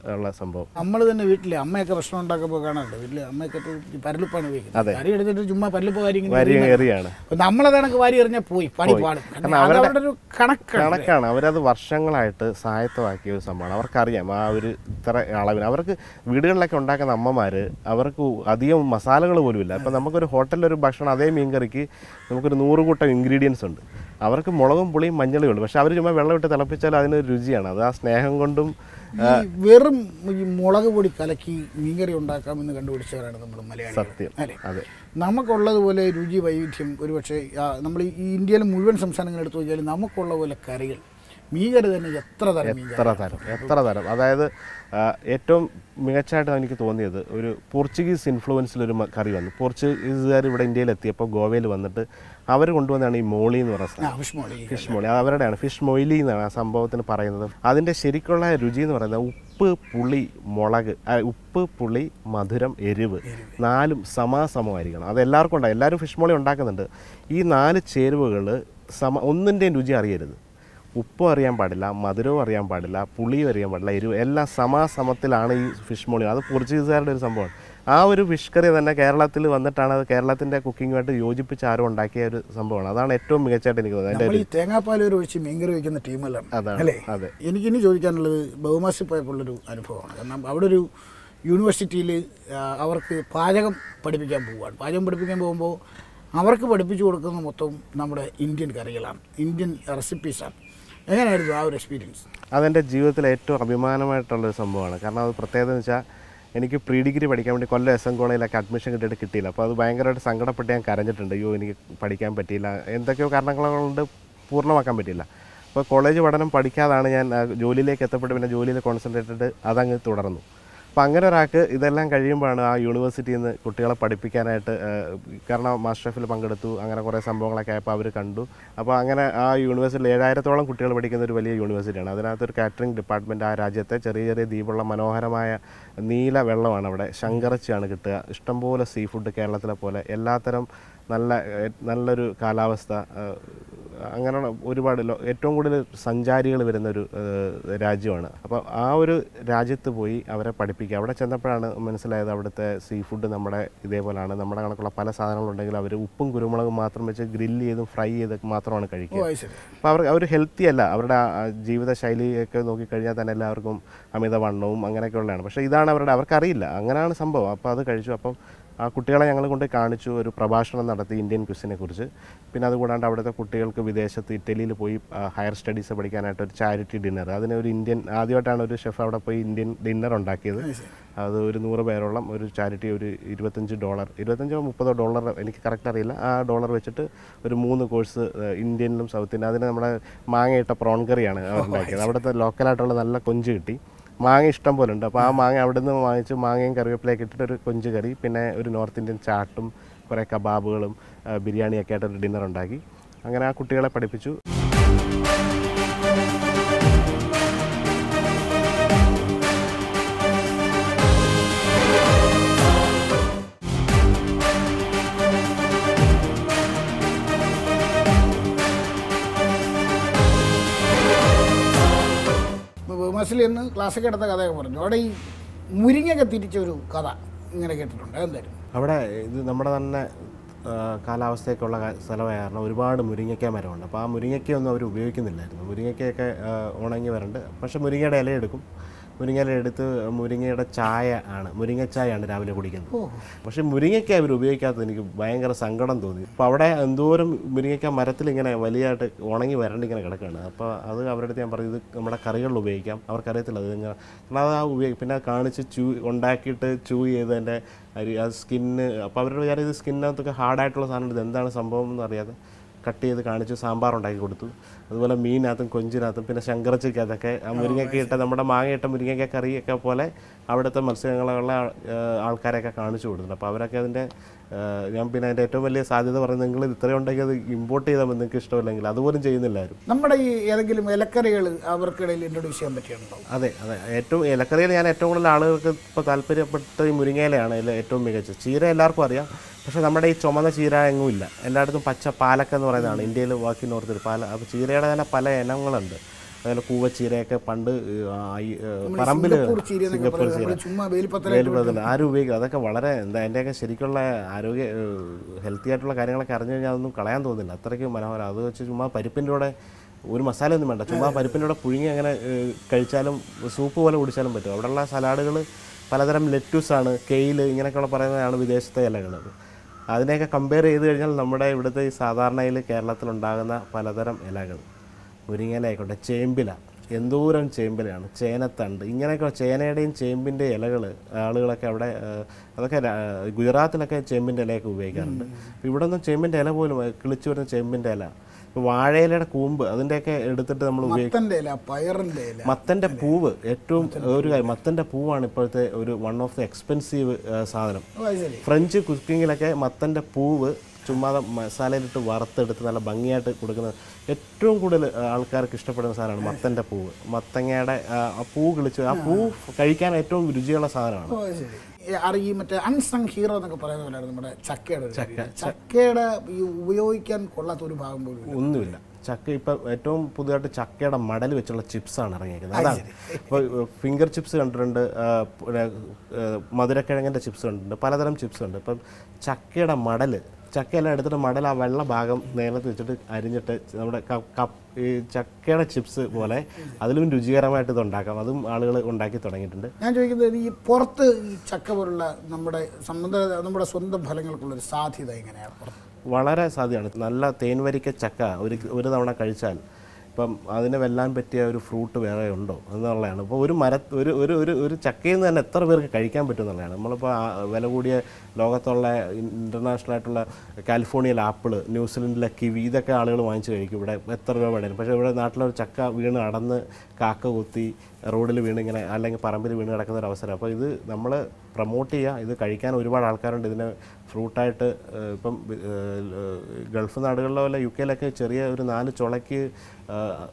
ഉള്ള സംഭവം നമ്മൾ തന്നെ വീട്ടിലെ അമ്മയൊക്കെ ഭക്ഷണം ഉണ്ടാക്കുമ്പോൾ കാണാറുണ്ട് വീട്ടിലെ അമ്മയൊക്കെ ഇപ്പോൾ ഈ പരലുപ്പാണ് ഉപയോഗിക്കുന്നത് അതെ. കറി എടുത്തിട്ട് ചുമ്മാ പരലുപ്പ് കാരി ഇങ്ങനെ വരി എറിയുന്നത്. ഏറിയാണ് അപ്പൊ നമ്മളത് കണക്ക് വാരി എറിഞ്ഞാൽ പോയി പണി പാടും കാരണം അത് അവരുടെ ഒരു കണക്കാണ് കണക്കാണ് അവരത് വർഷങ്ങളായിട്ട് സായത്തമാക്കിയ ഒരു സംഭവമാണ് അവർക്കറിയാം ആ ഒരു ഇത്ര അളവിന് അവർക്ക് വീടുകളിലൊക്കെ ഉണ്ടാക്കുന്ന അമ്മമാർ അവർക്ക് അധികം മസാലകൾ പോലും ഇല്ല ഇപ്പം നമുക്കൊരു ഹോട്ടലിലൊരു ഭക്ഷണം അതേ മീൻകറിക്ക് നമുക്കൊരു നൂറ് കൂട്ടം ഇൻഗ്രീഡിയൻസ് ഉണ്ട് അവർക്ക് മുളകും പുളിയും മഞ്ഞളും ഉള്ളൂ പക്ഷെ അവർ ചുമ്മാ വെള്ളം ഇട്ട് തിളപ്പിച്ചാൽ അതിനൊരു രുചിയാണ് അത് ആ സ്നേഹം കൊണ്ടും ഈ വെറും ഈ മുളക് പൊടി കലക്കി മീൻകറി ഉണ്ടാക്കാമെന്ന് കണ്ടുപിടിച്ചവരാണ് നമ്മൾ മലയാളികൾ സത്യം അല്ലേ അതെ നമുക്കുള്ളതുപോലെ രുചി വൈവിധ്യം ഒരുപക്ഷെ ആ, നമ്മൾ ഈ ഇന്ത്യയിലെ മുഴുവൻ സംസ്ഥാനങ്ങൾ എടുത്തു നോക്കിയാൽ നമുക്കുള്ള പോലെ കറികൾ മീൻകറി തന്നെ എത്ര തരം മീൻകറി എത്ര തരം എത്ര തരം അതായത് ആ, ഏറ്റവും മികച്ചതായിട്ട് എനിക്ക് തോന്നിയത് ഒരു പോർച്ചുഗീസ് ഇൻഫ്ലുവൻസിലൊരു മ- കറി വന്നു പോർച്ചുഗീസുകാർ ഇവിടെ ഇന്ത്യയിൽ എത്തിയപ്പോൾ ഗോവയിൽ വന്നിട്ട് അവർ കൊണ്ടുവന്നതാണ് ഈ മോളി എന്ന് പറയുന്ന ആ സാധനം വിഷ്മോളി ഫിഷ് മോളി അത് അവരുടെയാണ് ഫിഷ് മൊയിലി എന്നാണ് ആ സംഭവത്തിന് പറയുന്നത് അതിൻ്റെ ശരിക്കുള്ള രുചി എന്ന് പറയുന്നത് ഉപ്പ് പുളി മുളക് ആ, ഉപ്പ് പുളി മധുരം എരിവ് നാലും സമാസമമായിരിക്കണം അത് എല്ലാവർക്കും ഉണ്ടാകും എല്ലാവരും ഫിഷ് മോളി ഉണ്ടാക്കുന്നുണ്ട് ഈ നാല് ചേരുവകൾ സമ ഒന്നിൻ്റെയും രുചി അറിയരുത് ഉപ്പും അറിയാൻ പാടില്ല മധുരവും അറിയാൻ പാടില്ല പുളിയും അറിയാൻ പാടില്ല എരിവ് എല്ലാം സമാസമത്തിലാണ് ഈ ഫിഷ് മോളി അത് പോർച്ചുഗീസുകാരുടെ ഒരു സംഭവമാണ് ആ ഒരു ഫിഷ് കറി തന്നെ കേരളത്തിൽ വന്നിട്ടാണ് അത് കേരളത്തിൻ്റെ കുക്കിങ്ങുമായിട്ട് യോജിപ്പിച്ച് ആരും ഉണ്ടാക്കിയ ഒരു സംഭവമാണ് അതാണ് ഏറ്റവും മികച്ചതായിട്ട് എനിക്ക് തോന്നുന്നത് അതിൻ്റെ നമ്മൾ ഈ തേങ്ങാപ്പാൽ ഒരു ഒഴിച്ച് മീൻകറി വയ്ക്കുന്ന ടീമുകളാണ് അതാണ്, അല്ലേ അതെ. എനിക്കിനി ചോദിക്കാനുള്ളത് ബഹുമാസി പോയപ്പോഴുള്ളൊരു അനുഭവമാണ് കാരണം അവിടെ ഒരു യൂണിവേഴ്സിറ്റിയിൽ അവർക്ക് പാചകം പഠിപ്പിക്കാൻ പോവുകയാണ് പാചകം പഠിപ്പിക്കാൻ പോകുമ്പോൾ അവർക്ക് പഠിപ്പിച്ചു കൊടുക്കുന്ന മൊത്തം നമ്മുടെ ഇന്ത്യൻ കറികളാണ് ഇന്ത്യൻ റെസിപ്പീസാണ് എങ്ങനെയായിരുന്നു ആ ഒരു എക്സ്പീരിയൻസ് അതെൻ്റെ ജീവിതത്തിലെ ഏറ്റവും അഭിമാനമായിട്ടുള്ളൊരു സംഭവമാണ് കാരണം അത് പ്രത്യേകത എന്ന് വെച്ചാൽ എനിക്ക് പ്രീ ഡിഗ്രി പഠിക്കാൻ വേണ്ടി കൊല്ലം എസ് എൻ കോളേജിലൊക്കെ അഡ്മിഷൻ കിട്ടിയിട്ട് കിട്ടിയില്ല അപ്പോൾ അത് ഭയങ്കരമായിട്ട് സങ്കടപ്പെട്ട് ഞാൻ കരഞ്ഞിട്ടുണ്ട് അയ്യോ എനിക്ക് പഠിക്കാൻ പറ്റിയില്ല എന്തൊക്കെയോ കാരണങ്ങൾ കൊണ്ട് പൂർണ്ണമാക്കാൻ പറ്റിയില്ല അപ്പോൾ കോളേജ് പഠനം പഠിക്കാതാണ് ഞാൻ ആ, ജോലിയിലേക്ക് എത്തപ്പെട്ട് പിന്നെ ജോലിയിൽ കോൺസെൻട്രേറ്റ് ചെയ്തിട്ട് അതങ്ങ് തുടർന്നു അപ്പോൾ അങ്ങനെ ഒരാൾക്ക് ഇതെല്ലാം കഴിയുമ്പോഴാണ് ആ യൂണിവേഴ്സിറ്റിയിൽ നിന്ന് കുട്ടികളെ പഠിപ്പിക്കാനായിട്ട് ആ, കാരണം മാസ്റ്റർ ഷെഫിൽ പങ്കെടുത്തു അങ്ങനെ കുറേ സംഭവങ്ങളൊക്കെ ആയപ്പോൾ അവർ കണ്ടു അപ്പോൾ അങ്ങനെ ആ യൂണിവേഴ്സിറ്റിയിൽ ഏഴായിരത്തോളം കുട്ടികൾ പഠിക്കുന്ന ഒരു വലിയ യൂണിവേഴ്സിറ്റിയാണ് അതിനകത്തൊരു കാറ്ററിംഗ് ഡിപ്പാർട്ട്മെൻറ്റ് ആ രാജ്യത്തെ ചെറിയ ചെറിയ ദ്വീപുള്ള മനോഹരമായ നീല വെള്ളമാണ് അവിടെ ശങ്കറച്ചിയാണ് കിട്ടുക ഇഷ്ടംപോലെ സീ ഫുഡ് കേരളത്തിലെ പോലെ എല്ലാത്തരം നല്ല ഏ- നല്ലൊരു കാലാവസ്ഥ ആ, അങ്ങനെയുള്ള ഒരുപാട് ലോ- ഏറ്റവും കൂടുതൽ സഞ്ചാരികൾ വരുന്ന ഒരു ഏഹ്, രാജ്യമാണ് അപ്പോൾ ആ ഒരു രാജ്യത്ത് പോയി അവരെ പഠിപ്പിക്കുക അവിടെ ചെന്നപ്പോഴാണ് മനസ്സിലായത് അവിടുത്തെ സീ ഫുഡ് നമ്മുടെ ഇതേപോലെയാണ് നമ്മുടെ കണക്കുള്ള പല സാധനങ്ങളുണ്ടെങ്കിൽ അവർ ഉപ്പും കുരുമുളകും മാത്രം വെച്ച് ഗ്രില്ല് ചെയ്തും ഫ്രൈ ചെയ്തൊക്കെ മാത്രമാണ് ഓ കഴിക്കുക അത് ശരി അപ്പോൾ അവർ അവർ ഹെൽത്തി അല്ല അവരുടെ ആ- ആ ജീവിതശൈലിയൊക്കെ നോക്കിക്കഴിഞ്ഞാൽ തന്നെ എല്ലാവർക്കും അമിതവണ്ണവും അങ്ങനെയൊക്കെ ഉള്ളതാണ് പക്ഷേ ഇതാണ് അവരുടെ അവർക്കറിയില്ല അങ്ങനെയാണ് സംഭവം അപ്പോൾ അത് കഴിച്ചു അപ്പം ആ കുട്ടികളെ ഞങ്ങൾ കൊണ്ട് കാണിച്ചു ഒരു പ്രഭാഷണം നടത്തി ഇന്ത്യൻ ക്വിസിനെ കുറിച്ച് പിന്നെ അതുകൂടാണ്ട് അവിടുത്തെ കുട്ടികൾക്ക് വിദേശത്ത് ഇറ്റലിയിൽ പോയി ഹയർ സ്റ്റഡീസ് പഠിക്കാനായിട്ട് ഒരു ചാരിറ്റി ഡിന്നർ അതിന് ഒരു ഇന്ത്യൻ ആദ്യമായിട്ടാണ് ഒരു ഷെഫ് അവിടെ പോയി ഇന്ത്യൻ ഡിന്നർ ഉണ്ടാക്കിയത് അത് ഒരു നൂറ് പേരോളം ഒരു ചാരിറ്റി ഒരു ഇരുപത്തഞ്ച് ഡോളർ ഇരുപത്തഞ്ചോ മുപ്പതോ ഡോളർ എനിക്ക് കറക്റ്റ് അറിയില്ല ആ ഡോളർ വെച്ചിട്ട് ഒരു മൂന്ന് കോഴ്സ് ഇന്ത്യനിലും സൗത്ത് ഇന്ത്യ അതിന് നമ്മുടെ മാങ്ങയിട്ട പ്രോൺ കറിയാണ് അവർ ഉണ്ടാക്കിയത് അവിടുത്തെ ലോക്കലായിട്ടുള്ള നല്ല കൊഞ്ച് കിട്ടി മാങ്ങ ഇഷ്ടം പോലെ ഉണ്ട് അപ്പോൾ ആ മാങ്ങ അവിടെ നിന്ന് വാങ്ങിച്ച് മാങ്ങയും കറിവേപ്പിലയൊക്കെ ഇട്ടിട്ട് ഒരു കൊഞ്ച് കറി പിന്നെ ഒരു നോർത്ത് ഇന്ത്യൻ ചാട്ടും കുറേ കബാബുകളും ആ, ബിരിയാണിയൊക്കെ ആയിട്ട് ഒരു ഡിന്നർ ഉണ്ടാക്കി അങ്ങനെ ആ കുട്ടികളെ പഠിപ്പിച്ചു ബഹുമാസിൽ എന്ന് ക്ലാസ്സൊക്കെ എടുത്ത കഥയൊക്കെ പറഞ്ഞു അവിടെ ഈ മുരിങ്ങയൊക്കെ തിരിച്ച ഒരു കഥ ഇങ്ങനെ കേട്ടിട്ടുണ്ട് എന്തായാലും അവിടെ ഇത് നമ്മുടെ തന്നെ ആ, കാലാവസ്ഥയൊക്കെയുള്ള കാ- സ്ഥലമായ കാരണം ഒരുപാട് മുരിങ്ങയ്ക്ക മരമുണ്ട് അപ്പോൾ ആ മുരിങ്ങയ്ക്കയൊന്നും അവർ ഉപയോഗിക്കുന്നില്ലായിരുന്നു മുരിങ്ങയ്ക്കയൊക്കെ ആ, ഉണങ്ങി വരണ്ട് പക്ഷേ മുരിങ്ങയുടെ ഇല എടുക്കും മുരിങ്ങയില എടുത്ത് മുരിങ്ങയുടെ ചായ ആണ് മുരിങ്ങച്ചായയാണ് രാവിലെ കുടിക്കുന്നത് പക്ഷേ മുരിങ്ങയ്ക്ക അവർ ഉപയോഗിക്കാത്തത് എനിക്ക് ഭയങ്കര സങ്കടം തോന്നി അപ്പോൾ അവിടെ എന്തോരം മുരിങ്ങയ്ക്ക മരത്തിൽ ഇങ്ങനെ വലിയതായിട്ട് ഉണങ്ങി വരണ്ട് ഇങ്ങനെ കിടക്കുകയാണ് അപ്പോൾ അത് അവരുടെ അടുത്ത് ഞാൻ പറഞ്ഞു ഇത് നമ്മുടെ കറികളിൽ ഉപയോഗിക്കാം അവർക്കറിയത്തില്ല അത് ഇങ്ങനെ കാരണം അത് ആ ഉപയോഗി പിന്നെ അത് കാണിച്ച് ചൂ ഉണ്ടാക്കിയിട്ട് ചൂ ചെയ്ത് അതിൻ്റെ അരി ആ സ്കിന്ന് അപ്പോൾ അവരുടെ വിചാരം ഇത് സ്കിന്നകത്തൊക്കെ ഹാർഡായിട്ടുള്ള സാധനം ഇത് എന്താണ് സംഭവം എന്ന് അറിയാതെ കട്ട് ചെയ്ത് കാണിച്ചു സാമ്പാർ ഉണ്ടാക്കി കൊടുത്തു അതുപോലെ മീനകത്തും കൊഞ്ചിനകത്തും പിന്നെ ശങ്കറച്ചയ്ക്കകത്തൊക്കെ ആ മുരിങ്ങയ്ക്ക ഇട്ട നമ്മുടെ മാങ്ങയിട്ട മുരിങ്ങയ്ക്ക കറിയൊക്കെ പോലെ അവിടുത്തെ മത്സ്യങ്ങളുള്ള ആൾക്കാരെയൊക്കെ കാണിച്ചു കൊടുത്തിട്ടുണ്ട് അപ്പോൾ അവരൊക്കെ അതിൻ്റെ ആ, ഞാൻ പിന്നെ അതിൻ്റെ ഏറ്റവും വലിയ സാധ്യത പറയുന്നത് നിങ്ങൾ ഇത് ഇത്രയും ഉണ്ടെങ്കിൽ അത് ഇമ്പോർട്ട് ചെയ്താൽ മതി നിങ്ങൾക്ക് ഇഷ്ടമില്ലെങ്കിൽ അതുപോലും ചെയ്യുന്നില്ല ആരും നമ്മുടെ ഈ ഏതെങ്കിലും ഇലക്കറികൾ അവർക്കിടയിൽ ഇൻട്രൊഡ്യൂസ് ചെയ്യാൻ പറ്റിയിട്ടുണ്ടോ അതെ അതെ ഏറ്റവും ഇലക്കറിയിൽ ഞാൻ ഏറ്റവും കൂടുതൽ ആളുകൾക്ക് ഇപ്പോൾ താല്പര്യപ്പെട്ട ഈ മുരിങ്ങയിലയാണ് ഇതിൽ ഏറ്റവും മികച്ചത് ചീര എല്ലാവർക്കും അറിയാം പക്ഷേ നമ്മുടെ ഈ ചുമന്ന ചീര എങ്ങും ഇല്ല എല്ലായിടത്തും പച്ച പാലക്ക എന്ന് പറയുന്നതാണ് ഇന്ത്യയിൽ ബാക്കി നോർത്തിൽ പാല അപ്പോൾ ചീരയുടെ തന്നെ പല ഇനങ്ങളുണ്ട് അതുപോലെ കൂവച്ചീരയൊക്കെ പണ്ട് ഈ, ആ, ഈ, ഏ, നമ്മൾ പറമ്പിൽ സിംഗപ്പൂർ ചീര എന്നൊക്കെ സിംഗപ്പൂർ പറയുന്നത് ചീര നമ്മൾ ചുമ്മാ വേലിപ്പത്തല വേലുപ്രദന ആരും ഉപയോഗിക്കും അതൊക്കെ വളരെ എന്താ അതിൻ്റെയൊക്കെ ശരിക്കുള്ള ആരോഗ്യ ഹെൽത്തി ആയിട്ടുള്ള കാര്യങ്ങളൊക്കെ അറിഞ്ഞു കഴിഞ്ഞാൽ അതൊന്നും കളയാൻ തോന്നില്ല അത്രയ്ക്ക് മനോഹരം അത് വെച്ച് ചുമ്മാ പരിപ്പിൻ്റെ കൂടെ ഒരു മസാല ഒന്നും വേണ്ട ചുമ്മാ പരിപ്പിൻ്റെ കൂടെ പുഴുങ്ങി അങ്ങനെ ഏഹ്, കഴിച്ചാലും സൂപ്പ് പോലെ കുടിച്ചാലും പറ്റും അവിടെയുള്ള സലാഡുകൾ പലതരം ലെറ്റൂസാണ് കെയിൽ ഇങ്ങനെയൊക്കെയുള്ള പറയുന്നതാണ് വിദേശത്തെ ഇലകൾ അതിനെയൊക്കെ കമ്പയർ ചെയ്ത് കഴിഞ്ഞാൽ നമ്മുടെ ഇവിടുത്തെ ഈ സാധാരണയിൽ കേരളത്തിലുണ്ടാകുന്ന പലതരം ഇലകൾ മുരിങ്ങയില ആയിക്കോട്ടെ ചേമ്പില എന്തോരം ചേമ്പിലയാണ് ചേനത്തണ്ട് ഇങ്ങനെയൊക്കെ ചേനയുടെയും ചേമ്പിൻ്റെ ഇലകൾ ആളുകളൊക്കെ അവിടെ ആ, അതൊക്കെ രാ- ഗുജറാത്തിലൊക്കെ ചേമ്പിൻ്റെ ഇലയൊക്കെ ഉപയോഗിക്കാറുണ്ട് അപ്പോൾ ഇവിടെ ഒന്നും ചേമ്പിൻ്റെ ഇല പോലും ആ, കിളിച്ചു വരുന്ന ചേമ്പിൻ്റെ ഇല ഇപ്പോൾ വാഴയിലയുടെ കൂമ്പ് അതിൻ്റെയൊക്കെ എടുത്തിട്ട് നമ്മൾ ഉപയോഗിക്കും മത്തന്റെ ഇല പയറിന്റെ ഇല മത്തൻ്റെ പൂവ് ഏറ്റവും ഒരു കാര്യം മത്തൻ്റെ പൂവാണ് ഇപ്പോഴത്തെ ഒരു വൺ ഓഫ് ദി എക്സ്പെൻസീവ് സാധനം ഓ, അത് ശരി ഫ്രഞ്ച് കുക്കിങ്ങിലൊക്കെ മത്തൻ്റെ പൂവ് ചുമ്മാതെ മസാലയിലിട്ട് വറുത്തെടുത്ത് നല്ല ഭംഗിയായിട്ട് കൊടുക്കുന്നത് ഏറ്റവും കൂടുതൽ ആ, ആൾക്കാർക്ക് ഇഷ്ടപ്പെടുന്ന സാധനമാണ് മത്തൻ്റെ പൂവ് മത്തങ്ങയുടെ ആ, ആ പൂ കിളിച്ച് ആ പൂ കഴിക്കാൻ ഏറ്റവും രുചിയുള്ള സാധനമാണ് ഓ, അത് ശരി ഈ അറി ഈ മറ്റേ അൺസങ് ഹീറോ എന്നൊക്കെ പറയുന്ന പോലെയാണ് നമ്മുടെ ചക്കയുടെ ഒരു കാര്യം. ചക്കയുടെ ഈ ഉപയോഗിക്കാൻ കൊള്ളാത്ത ഒരു ഭാഗം പോലും ഇല്ല. ഒന്നുമില്ല ചക്ക ഇപ്പം ഏറ്റവും പുതിയതായിട്ട് ചക്കയുടെ മടൽ വെച്ചുള്ള ചിപ്സാണ് ഇറങ്ങിയിരിക്കുന്നത് അതാണ് ഇപ്പോൾ ഫിംഗർ ചിപ്സ് കണ്ടിട്ടുണ്ട് ആ, പിന്നെ, ആ, മധുരക്കിഴങ്ങിൻ്റെ ചിപ്സ് കണ്ടിട്ടുണ്ട് പലതരം ചിപ്സ് ഉണ്ട് ഇപ്പം ചക്കയുടെ മടൽ ചക്കയെല്ലാം എടുത്തിട്ട് മടൽ ആ വെള്ള ഭാഗം നേരത്തെ വെച്ചിട്ട് അരിഞ്ഞിട്ട് നമ്മുടെ ക- കപ്പ് ഈ ചക്കയുടെ ചിപ്സ് പോലെ അതിലും രുചികരമായിട്ട് ഇത് ഉണ്ടാക്കാം അതും ആളുകൾ ഉണ്ടാക്കി തുടങ്ങിയിട്ടുണ്ട് ഞാൻ ചോദിക്കുന്നത് ഈ പുറത്ത് ഈ ചക്ക പോലുള്ള നമ്മുടെ സംബന്ധ നമ്മുടെ സ്വന്തം ഫലങ്ങൾക്കുള്ള ഒരു സാധ്യത എങ്ങനെയാണ് പുറത്ത് വളരെ സാധ്യമാണ് നല്ല തേൻവരിക്ക ചക്ക ഒരു ഒരു തവണ കഴിച്ചാൽ ഇപ്പം അതിനെ വെല്ലാൻ പറ്റിയ ഒരു ഫ്രൂട്ട് വേറെ ഉണ്ടോ എന്നുള്ളതാണ് ഇപ്പോൾ ഒരു മര ഒരു ഒരു ഒരു ഒരു ചക്കയിൽ നിന്ന് തന്നെ എത്ര പേർക്ക് കഴിക്കാൻ പറ്റും എന്നുള്ളതാണ് നമ്മളിപ്പോൾ ആ വില കൂടിയ ലോകത്തുള്ള ഇൻ്റർനാഷണൽ ആയിട്ടുള്ള കാലിഫോർണിയയിലെ ആപ്പിൾ ന്യൂസിലൻഡിലെ കിവി ഇതൊക്കെ ആളുകൾ വാങ്ങിച്ച് കഴിക്കും ഇവിടെ എത്ര രൂപ വേണേലും പക്ഷേ ഇവിടെ നാട്ടിലൊരു ചക്ക വീണ് അടന്ന് കാക്ക കുത്തി റോഡിൽ വീണ് ഇങ്ങനെ അല്ലെങ്കിൽ പറമ്പിൽ വീണ് കിടക്കുന്ന ഒരു അവസരം അപ്പോൾ ഇത് നമ്മൾ പ്രൊമോട്ട് ചെയ്യുക ഇത് കഴിക്കാൻ ഒരുപാട് ആൾക്കാരുണ്ട് ഇതിനെ ഫ്രൂട്ടായിട്ട് ഏഹ്, ഇപ്പം ഏഹ്, ഗൾഫ് നാടുകളിലോ അല്ല യു കെയിലൊക്കെ ചെറിയ ഒരു നാല് ചുളയ്ക്ക് ഏഹ്,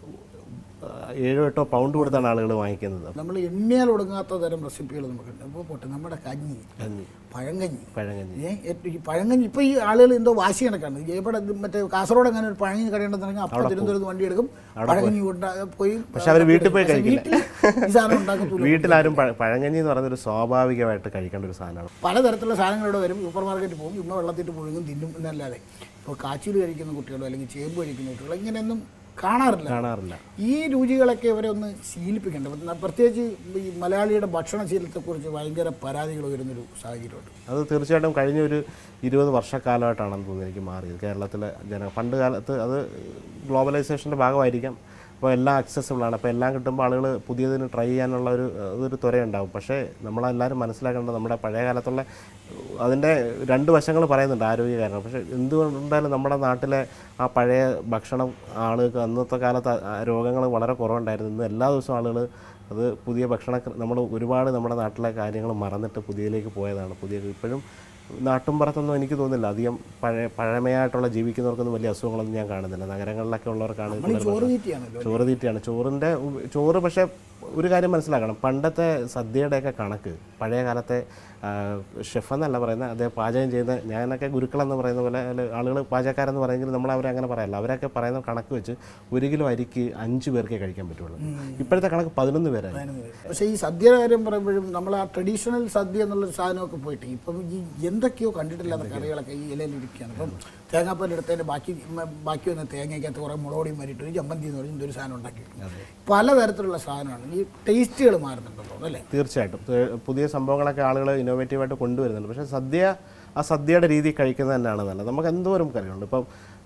ഏഴോ എട്ടോ പൗണ്ട് കൊടുത്താണ് ആളുകൾ വാങ്ങിക്കുന്നത് നമ്മൾ എണ്ണിയാൽ ഒടുങ്ങാത്ത തരം റെസിപ്പികൾ നമുക്കുണ്ട് അപ്പോൾ പോട്ടെ നമ്മുടെ കഞ്ഞി കഞ്ഞി പഴങ്കഞ്ഞി പഴങ്കഞ്ഞി ഏ, ഏറ്റവും ഈ പഴങ്കഞ്ഞി ഇപ്പോൾ ഈ ആളുകൾ എന്തോ വാശി കണക്കാണ് ഇവിടെ ഇത് മറ്റേ കാസർഗോഡ് അങ്ങനെ ഒരു പഴങ്കഞ്ഞി കടയുണ്ടെന്നുണ്ടെങ്കിൽ അപ്പോൾ തിരുവനന്തപുരത്ത് വണ്ടി എടുക്കും പഴങ്കഞ്ഞി കൊണ്ടാ പോയി പക്ഷെ അവർ വീട്ടിൽ പോയി പക്ഷെ കഴിക്കില്ല. വീട്ടിൽ ഈ സാധനം ഉണ്ടാക്കത്തൂല വീട്ടിലാരും പഴ- പഴങ്കഞ്ഞി എന്ന് പറയുന്നത് ഒരു സ്വാഭാവികമായിട്ട് കഴിക്കേണ്ട ഒരു സാധനമാണ് പലതരത്തിലുള്ള സാധനങ്ങൾ ഇവിടെ വരും സൂപ്പർ മാർക്കറ്റിൽ പോകും ഇമ്മ വെള്ളത്തിട്ട് പുഴുങ്ങും തിന്നും എന്നല്ലാതെ ഇപ്പോൾ കാച്ചിൽ കഴിക്കുന്ന കുട്ടികളോ അല്ലെങ്കിൽ ചേമ്പ് കഴിക്കുന്ന കുട്ടികളോ ഇങ്ങനെയൊന്നും കാണാറില്ല കാണാറില്ല ഈ രുചികളൊക്കെ ഇവരെ ഒന്ന് ശീലിപ്പിക്കേണ്ട ഇപ്പം പ്രത്യേകിച്ച് ഈ മലയാളിയുടെ ഭക്ഷണശീലത്തെക്കുറിച്ച് ഭയങ്കര പരാതികൾ വരുന്നൊരു സാഹചര്യമുണ്ട് അത് തീർച്ചയായിട്ടും കഴിഞ്ഞ ഒരു ഇരുപത് വർഷക്കാലമായിട്ടാണെന്ന് തോന്നുന്നു എനിക്ക് മാറിയത് കേരളത്തിലെ ജന പണ്ട് കാലത്ത് അത് ഗ്ലോബലൈസേഷൻ്റെ ഭാഗമായിരിക്കാം അപ്പോൾ എല്ലാം accessible ആണ് അപ്പോൾ എല്ലാം കിട്ടുമ്പോൾ ആളുകൾ പുതിയതിന് ട്രൈ ചെയ്യാനുള്ള ഒരു അതൊരു ത്വരയുണ്ടാവും പക്ഷേ നമ്മളെല്ലാവരും മനസ്സിലാക്കേണ്ടത് നമ്മുടെ പഴയ കാലത്തുള്ള അതിൻ്റെ രണ്ട് വശങ്ങൾ പറയുന്നുണ്ട് ആരോഗ്യ കാരണം പക്ഷേ എന്തുകൊണ്ടായാലും നമ്മുടെ നാട്ടിലെ ആ പഴയ ഭക്ഷണം ആളുകൾക്ക് അന്നത്തെ കാലത്ത് രോഗങ്ങൾ വളരെ കുറവുണ്ടായിരുന്നു ഇന്ന് എല്ലാ ദിവസവും ആളുകൾ അത് പുതിയ ഭക്ഷണ നമ്മൾ ഒരുപാട് നമ്മുടെ നാട്ടിലെ കാര്യങ്ങൾ മറന്നിട്ട് പുതിയതിലേക്ക് പോയതാണ് പുതിയ ഇപ്പോഴും നാട്ടുംപുറത്തൊന്നും എനിക്ക് തോന്നുന്നില്ല അധികം പഴയ പഴമയായിട്ടുള്ള ജീവിക്കുന്നവർക്കൊന്നും വലിയ അസുഖങ്ങളൊന്നും ഞാൻ കാണുന്നില്ല നഗരങ്ങളിലൊക്കെ ഉള്ളവർക്കാണ് നമ്മൾ കൂടുതൽ ചോറ് തീറ്റിയാണല്ലോ ചോറ് തീറ്റയാണ് ചോറിൻ്റെ ഉപ- ചോറ് പക്ഷേ ഒരു കാര്യം മനസ്സിലാക്കണം പണ്ടത്തെ സദ്യയുടെയൊക്കെ കണക്ക് പഴയ കാലത്തെ ഷെഫ് എന്നല്ല പറയുന്നത് അതേ പാചകം ചെയ്യുന്ന ഞാനൊക്കെ ഗുരുക്കളെന്ന് പറയുന്ന പോലെ ആളുകൾ പാചകക്കാരെന്ന് പറയുമെങ്കിൽ നമ്മൾ അവരെ അങ്ങനെ പറയല്ല അവരൊക്കെ പറയുന്ന കണക്ക് വെച്ച് ഒരു കിലോ അരിക്ക് അഞ്ച് പേർക്കേ കഴിക്കാൻ പറ്റുള്ളൂ ഇപ്പോഴത്തെ കണക്ക് പതിനൊന്ന് പേരായി പക്ഷേ ഈ സദ്യയുടെ കാര്യം പറയുമ്പോഴും നമ്മൾ ആ ട്രഡീഷണൽ സദ്യ എന്നുള്ള സാധനമൊക്കെ പോയിട്ട് ഇപ്പം ഈ എന്തൊക്കെയോ കണ്ടിട്ടില്ലാത്ത കറികളൊക്കെ ഈ ഇലയിൽ ഇരിക്കുകയാണ് ഇപ്പം തേങ്ങാപ്പാൽ എടുത്തതിൻ്റെ ബാക്കി മ- ബാക്കി വന്ന തേങ്ങയ്ക്കകത്ത് കുറേ മുളകൊടിയും വരിട്ട് ഒരു ചമ്മന്തി എന്ന് പറഞ്ഞ ഒരു സാധനം ഉണ്ടാക്കി പലതരത്തിലുള്ള സാധനമാണ് ഈ ടേസ്റ്റുകൾ മാറുന്നുണ്ടല്ലോ അല്ലേ തീർച്ചയായിട്ടും ത- പുതിയ സംഭവങ്ങളൊക്കെ ആളുകൾ ഇന്നോവേറ്റീവായിട്ട് കൊണ്ടുവരുന്നുണ്ട് പക്ഷേ സദ്യ ആ സദ്യയുടെ രീതി കഴിക്കുന്നത് തന്നെയാണ് നല്ലത് നമുക്ക് എന്തോരം കറികളുണ്ട് ഇപ്പം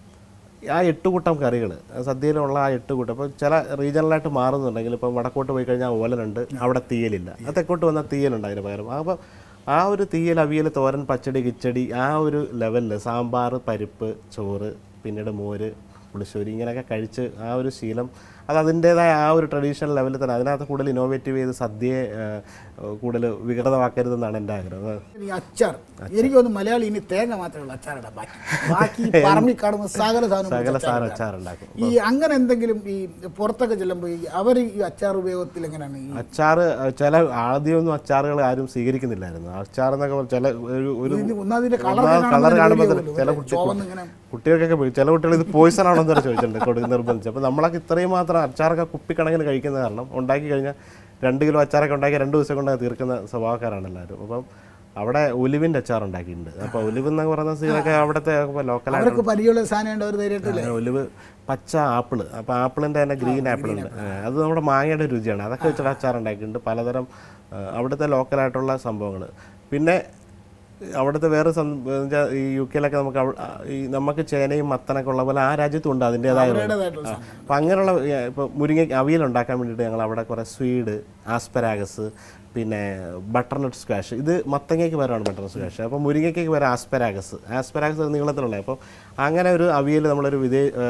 ആ എട്ട് കൂട്ടം കറികൾ സദ്യയിലുള്ള ആ എട്ട് കൂട്ടം ഇപ്പോൾ ചില റീജിയണലായിട്ട് മാറുന്നുണ്ടെങ്കിൽ ഇപ്പം വടക്കോട്ട് പോയി കഴിഞ്ഞാൽ ഓലനുണ്ട് അവിടെ തീയലില്ല ആ തെക്കോട്ട് വന്നാൽ തീയലുണ്ട് അതിന് പകരം അപ്പോൾ ആ ഒരു തീയൽ അവിയൽ തോരൻ പച്ചടി കിച്ചടി ആ ഒരു ലെവലിൽ സാമ്പാർ പരിപ്പ് ചോറ് പിന്നീട് മോര് പുളിശ്ശേരി ഇങ്ങനെയൊക്കെ കഴിച്ച് ആ ഒരു ശീലം അത് അതിൻ്റേതായ ആ ഒരു ട്രഡീഷണൽ ലെവലിൽ തന്നെ അതിനകത്ത് കൂടുതൽ ഇന്നോവേറ്റീവ് ചെയ്ത് സദ്യയെ ആ, കൂടുതൽ വികൃതമാക്കരുതെന്നാണ് എൻ്റെ ആഗ്രഹം ഈ അച്ചാർ എനിക്ക് തോന്നുന്നു മലയാളി ഇനി തേങ്ങ മാത്രമേ ഉള്ളൂ അച്ചാറിടാൻ ബാക്കി ബാക്കി ഈ പറമ്പിൽ കാണുന്ന സകല സാധനം സകല സാധനം അച്ചാറുണ്ടാക്കും ഈ അങ്ങനെ എന്തെങ്കിലും ഈ പുറത്തൊക്കെ ചെല്ലുമ്പോൾ ഈ അവർ ഈ അച്ചാർ ഉപയോഗത്തിൽ എങ്ങനെയാണ് ഈ അച്ചാർ ചില ആദ്യമൊന്നും അച്ചാറുകൾ ആരും സ്വീകരിക്കുന്നില്ലായിരുന്നു അച്ചാർ എന്നൊക്കെ പറഞ്ഞാൽ ചില ഒരു ഒരു ഇത് ഒന്നാമതിന്റെ കളർ ഒന്നാമത് കളർ കാണുമ്പോൾ തന്നെ ചില കുട്ടി ചുവന്നിങ്ങനെ കുട്ടികൾക്കൊക്കെ പോയി ചില കുട്ടികൾ ഇത് പോയിസൺ ആണോ വേണമെന്ന് വരെ ചോദിച്ചിട്ടുണ്ട് കൊടു നിർബന്ധിച്ച് അപ്പോൾ നമ്മളൊക്കെ ഇത്രയും മാത്രം അച്ചാറൊക്കെ കുപ്പിക്കണക്കിന് കഴിക്കുന്ന കാരണം ഉണ്ടാക്കി കഴിഞ്ഞാൽ രണ്ട് കിലോ അച്ചാറൊക്കെ ഉണ്ടാക്കി രണ്ട് ദിവസം കൊണ്ട് തീർക്കുന്ന സ്വഭാവക്കാരാണ് എല്ലാവരും അപ്പം അവിടെ ഒലിവിൻ്റെ അച്ചാർ ഉണ്ടാക്കിയിട്ടുണ്ട് അപ്പോൾ ഒലിവ് എന്ന് പറയുന്ന സീനൊക്കെ അവിടുത്തെ ലോക്കലായിട്ട് അവർക്ക് പരിചയമുള്ള സാധനം ഉണ്ട് അവർ ധൈര്യമായിട്ടില്ല അങ്ങനെ ഒലിവ് പച്ച ആപ്പിള് അപ്പോൾ ആപ്പിളിൻ്റെ തന്നെ ഗ്രീൻ ആപ്പിൾ ഉണ്ട് ആ, അത് നമ്മുടെ മാങ്ങയുടെ രുചിയാണ് അതൊക്കെ വെച്ചിട്ട് അച്ചാർ ഉണ്ടാക്കിയിട്ടുണ്ട് പലതരം ആ, അവിടുത്തെ ലോക്കലായിട്ടുള്ള സംഭവങ്ങൾ പിന്നെ അവിടുത്തെ വേറെ സം- എന്നുവെച്ചാൽ ഈ യു കെയിലൊക്കെ നമുക്ക് അവ- ആ, ഈ നമുക്ക് ചേനയും മത്തനൊക്കെ ഉള്ള പോലെ ആ രാജ്യത്തും ഉണ്ട് അതിൻ്റെതായ അവരുടേതായിട്ടുള്ള സാധനം അപ്പം അങ്ങനെയുള്ള ഇപ്പോൾ മുരിങ്ങ അവിയൽ ഉണ്ടാക്കാൻ വേണ്ടിയിട്ട് ഞങ്ങൾ അവിടെ കുറേ സ്വീഡ് ആസ്പരാഗസ് പിന്നെ ബട്ടർനട്ട് സ്ക്വാഷ് ഇത് മത്തങ്ങയ്ക്ക് പകരമാണ് ബട്ടർനട്ട് സ്ക്വാഷ് അപ്പോൾ മുരിങ്ങയ്ക്ക് പകരം ആസ്പരാഗസ് ആസ്പരാഗസ് നീളത്തിലുള്ള അപ്പോൾ അങ്ങനെ ഒരു അവിയൽ നമ്മളൊരു വിദേ ആ,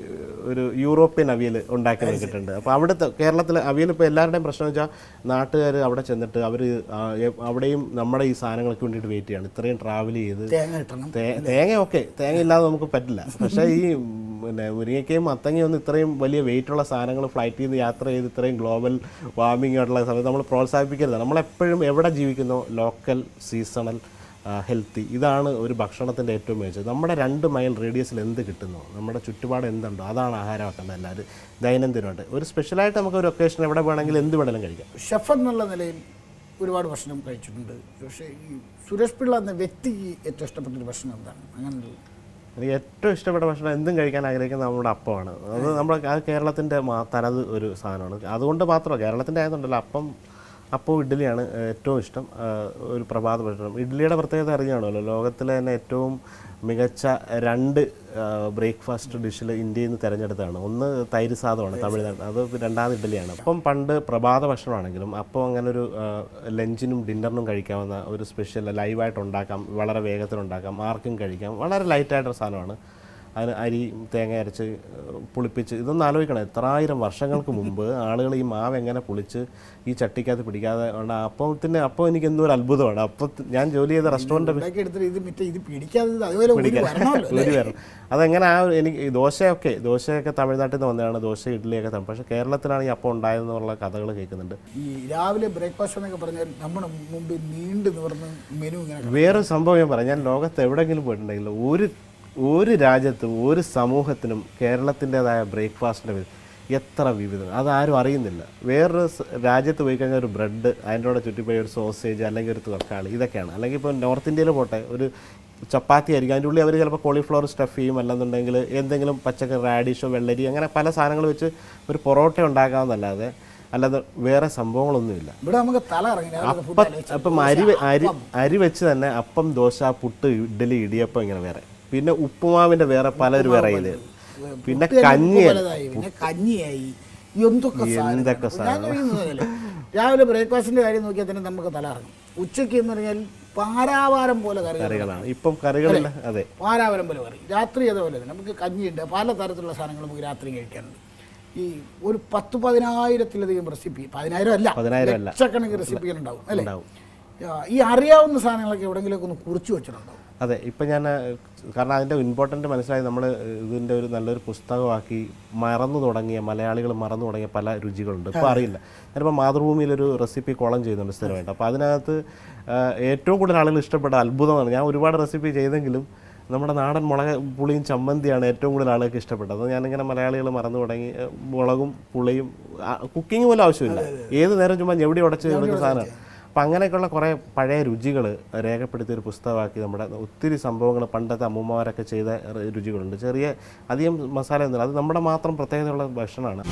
ഒരു യൂറോപ്യൻ അവിയൽ ഉണ്ടാക്കി നോക്കിയിട്ടുണ്ട് അപ്പോൾ അവിടുത്തെ കേരളത്തിൽ അവിയൽ ഇപ്പോൾ എല്ലാവരുടെയും പ്രശ്നം വെച്ചാൽ നാട്ടുകാർ അവിടെ ചെന്നിട്ട് അവർ അവിടെയും നമ്മുടെ ഈ സാധനങ്ങൾക്ക് വേണ്ടിയിട്ട് വെയിറ്റ് ചെയ്യണം ഇത്രയും ട്രാവൽ ചെയ്ത് തേങ്ങ കിട്ടണം തേ- തേങ്ങ ഓക്കെ തേങ്ങ ഇല്ലാതെ നമുക്ക് പറ്റില്ല പക്ഷേ ഈ ഉം, പിന്നെ മുരിങ്ങയ്ക്കയും മത്തങ്ങയും ഒന്നും ഇത്രയും വലിയ വെയിറ്റുള്ള സാധനങ്ങൾ ഫ്ലൈറ്റിൽ നിന്ന് യാത്ര ചെയ്ത് ഇത്രയും ഗ്ലോബൽ വാർമിംഗ് ആയിട്ടുള്ള സമയത്ത് നമ്മൾ പ്രോത്സാഹിപ്പിക്കരുത് നമ്മളെപ്പോഴും എവിടെ ജീവിക്കുന്നോ ലോക്കൽ സീസണൽ ഹെൽത്തി ഇതാണ് ഒരു ഭക്ഷണത്തിൻ്റെ ഏറ്റവും മികച്ചത് നമ്മുടെ രണ്ട് മൈൽ റേഡിയസിൽ എന്ത് കിട്ടുന്നോ നമ്മുടെ ചുറ്റുപാട് എന്തുണ്ടോ അതാണ് ആഹാരമാക്കേണ്ടത് എല്ലാവരും ദൈനംദിനമായിട്ട് ഒരു സ്പെഷ്യലായിട്ട് നമുക്ക് ഒരു ഒക്കേഷൻ എവിടെ വേണമെങ്കിലും എന്ത് വേണമെങ്കിലും കഴിക്കാം ഷെഫ് എന്നുള്ള നിലയിൽ ഒരുപാട് ഭക്ഷണം കഴിച്ചിട്ടുണ്ട് പക്ഷേ ഈ സുരേഷ് പിള്ള എന്ന വ്യക്തിക്ക് ഏറ്റവും ഇഷ്ടപ്പെട്ടൊരു ഭക്ഷണം എന്താണ് അങ്ങനെ ഒരു എനിക്ക് ഏറ്റവും ഇഷ്ടപ്പെട്ട ഭക്ഷണം എന്തും കഴിക്കാൻ ആഗ്രഹിക്കുന്ന നമ്മുടെ അപ്പമാണ് അത് നമ്മുടെ അത് കേരളത്തിൻ്റെ മാ- തനത് ഒരു സാധനമാണ് അതുകൊണ്ട് മാത്രമല്ല കേരളത്തിൻ്റെ ആയതുകൊണ്ടല്ലോ അപ്പം അപ്പവും ഇഡ്ഡലിയാണ് ഏറ്റവും ഇഷ്ടം ആ, ഒരു പ്രഭാത ഭക്ഷണം ഇഡ്ഡലിയുടെ പ്രത്യേകത അറിഞ്ഞാണല്ലോ ലോകത്തിലെ തന്നെ ഏറ്റവും മികച്ച രണ്ട് ബ്രേക്ക്ഫാസ്റ്റ് ഡിഷിൽ ഇന്ത്യയിൽ നിന്ന് തിരഞ്ഞെടുത്തതാണ് ഒന്ന് തൈര് സാദമാണ് തമിഴ്നാട് അത് രണ്ടാമത് ഇഡ്ഡലിയാണ് അപ്പം പണ്ട് പ്രഭാത ഭക്ഷണമാണെങ്കിലും അപ്പം അങ്ങനെ ഒരു ആ, ലഞ്ചിനും ഡിന്നറിനും കഴിക്കാവുന്ന ഒരു സ്പെഷ്യൽ ലൈവായിട്ട് ഉണ്ടാക്കാം വളരെ വേഗത്തിൽ ഉണ്ടാക്കാം ആർക്കും കഴിക്കാം വളരെ ലൈറ്റായിട്ടൊരു സാധനമാണ് അതിന് അരി തേങ്ങ അരച്ച് ഏഹ്, പുളിപ്പിച്ച് ഇതൊന്നും ആലോചിക്കണം എത്രായിരം വർഷങ്ങൾക്ക് മുമ്പ് ആളുകൾ ഈ മാവ് എങ്ങനെ പുളിച്ച് ഈ ചട്ടിക്കകത്ത് പിടിക്കാതെ ഉണ്ട് അപ്പത്തിന് അപ്പം എനിക്ക് എന്തോ ഒരു അത്ഭുതമാണ് അപ്പം ഞാൻ ജോലി ചെയ്ത റെസ്റ്റോറൻറ്റ് ഉണ്ടാക്കി എടുത്തിട്ട് ഇത് മറ്റേ ഇത് പിടിക്കാതെ ഇത് അതുപോലെ ഊരി വരണമല്ലോ അല്ലേ? ഒരു വരണം അതെങ്ങനെ ആ ഒരു- എനിക്ക് ഈ ദോശയൊക്കെ ദോശയൊക്കെ തമിഴ്നാട്ടിൽ നിന്ന് വന്നതാണ് ദോശ ഇഡ്ഡലിയൊക്കെ തമിഴ് പക്ഷേ കേരളത്തിലാണ് ഈ അപ്പം ഉണ്ടായതെന്നുള്ള കഥകൾ കേൾക്കുന്നുണ്ട് ഈ രാവിലെ ബ്രേക്ക്ഫാസ്റ്റ് എന്നൊക്കെ പറഞ്ഞാൽ നമ്മുടെ മുമ്പിൽ നീണ്ടു നിവർന്ന് മെനു ഇങ്ങനെ കിടക്കും. വേറൊരു സംഭവം ഞാൻ പറയാം ഞാൻ ലോകത്ത് എവിടെയെങ്കിലും പോയിട്ടുണ്ടെങ്കിൽ ഒരു ഒരു രാജ്യത്തും ഒരു സമൂഹത്തിനും കേരളത്തിൻ്റെതായ ബ്രേക്ക്ഫാസ്റ്റിൻ്റെ എത്ര വിവിധം അതാരും അറിയുന്നില്ല വേറൊരു സ് രാജ്യത്ത് പോയി കഴിഞ്ഞാൽ ഒരു ബ്രെഡ് അതിൻ്റെ കൂടെ ചുറ്റിപ്പോയി ഒരു സോസേജ് അല്ലെങ്കിൽ ഒരു തക്കാളി ഇതൊക്കെയാണ് അല്ലെങ്കിൽ ഇപ്പോൾ നോർത്ത് ഇന്ത്യയിൽ പോട്ടെ ഒരു ചപ്പാത്തി ആയിരിക്കും അതിൻ്റെ ഉള്ളിൽ അവർ ചിലപ്പോൾ കോളിഫ്ലവർ സ്റ്റഫ് ചെയ്യും അല്ലെന്നുണ്ടെങ്കിൽ എന്തെങ്കിലും പച്ചക്കറി റാഡിഷോ വെള്ളരി അങ്ങനെ പല സാധനങ്ങൾ വെച്ച് ഒരു പൊറോട്ട ഉണ്ടാക്കാമെന്നല്ലാതെ അല്ലാതെ വേറെ സംഭവങ്ങളൊന്നുമില്ല ഇവിടെ നമുക്ക് തല ഇറങ്ങി രാവിലെ ഫുഡ് അപ്പം അപ്പം അരി വെ- അരി അരി വെച്ച് തന്നെ അപ്പം ദോശ പുട്ട് ഇഡ്ഡലി ഇടിയപ്പം ഇങ്ങനെ വേറെ പിന്നെ ഉപ്പുമാവിന്റെ വേറെ പലൊരു വെറൈറ്റി പിന്നെ കഞ്ഞി പലതായി പിന്നെ കഞ്ഞിയായി എന്തൊക്കെ എന്തൊക്കെ സാധനം. ഞാൻ കഴിയുന്നതല്ലേ. രാവിലെ ബ്രേക്ക്ഫാസ്റ്റിന്റെ കാര്യം നോക്കിയാൽ തന്നെ നമുക്ക് തല ഇറങ്ങും ഉച്ചയ്ക്ക് എന്ന് പറഞ്ഞാൽ പാരാവാരം പോലെ കറി കറികളാണ് ഇപ്പം കറികളില്ല അതെ പാരാവരം പോലെ കറി രാത്രി അതേപോലെ തന്നെ നമുക്ക് കഞ്ഞിയുണ്ട് പല തരത്തിലുള്ള സാധനങ്ങൾ നമുക്ക് രാത്രി കഴിക്കാനുണ്ട് ഈ ഒരു പത്ത് പതിനായിരത്തിലധികം റെസിപ്പി പതിനായിരം അല്ല പതിനായിരം അല്ല. ലക്ഷക്കണക്കിന് റെസിപ്പികൾ ഉണ്ടാവും അല്ലേ ഉണ്ടാവും ആ, ഈ അറിയാവുന്ന സാധനങ്ങളൊക്കെ എവിടെയെങ്കിലുമൊക്കെ ഒന്ന് കുറിച്ച് വെച്ചിട്ടുണ്ടാവും അതെ ഇപ്പം ഞാൻ ഏഹ്, കാരണം അതിൻ്റെ ഇമ്പോർട്ടൻ്റ് മനസ്സിലായി നമ്മൾ ഇതിൻ്റെ ഒരു നല്ലൊരു പുസ്തകമാക്കി മറന്നു തുടങ്ങിയ മലയാളികൾ മറന്നു തുടങ്ങിയ പല രുചികളുണ്ട് ഇപ്പോൾ അറിയില്ല ഞാനിപ്പോൾ മാതൃഭൂമിയിലൊരു റെസിപ്പി കോളം ചെയ്യുന്നുണ്ട് സ്ഥിരമായിട്ട് അപ്പോൾ അതിനകത്ത് ഏഹ്, ഏറ്റവും കൂടുതൽ ആളുകൾ ഇഷ്ടപ്പെട്ട അത്ഭുതമാണ് ഞാൻ ഒരുപാട് റെസിപ്പി ചെയ്തെങ്കിലും നമ്മുടെ നാടൻ മുളക് പുളിയും ചമ്മന്തിയാണ് ഏറ്റവും കൂടുതൽ ആളുകൾക്ക് ഇഷ്ടപ്പെട്ടത് അത് ഞാനിങ്ങനെ മലയാളികൾ മറന്നു തുടങ്ങി ഏഹ്, മുളകും പുളിയും കുക്കിംഗ് പോലും ആവശ്യമില്ല ഏത് നേരം ചുമ്മാ ഞെവിടെ ഉടച്ച് എടുക്കുന്ന സാധനമാണ് അപ്പം അങ്ങനെയൊക്കെയുള്ള കുറേ പഴയ രുചികൾ രേഖപ്പെടുത്തിയ ഒരു പുസ്തകമാക്കി നമ്മുടെ ഒത്തിരി സംഭവങ്ങൾ പണ്ടത്തെ അമ്മൂമ്മമാരൊക്കെ ചെയ്ത ര- രുചികളുണ്ട് ചെറിയ അധികം മസാല ഒന്നുമില്ല അത് നമ്മുടെ മാത്രം പ്രത്യേകതയുള്ള ഭക്ഷണമാണ്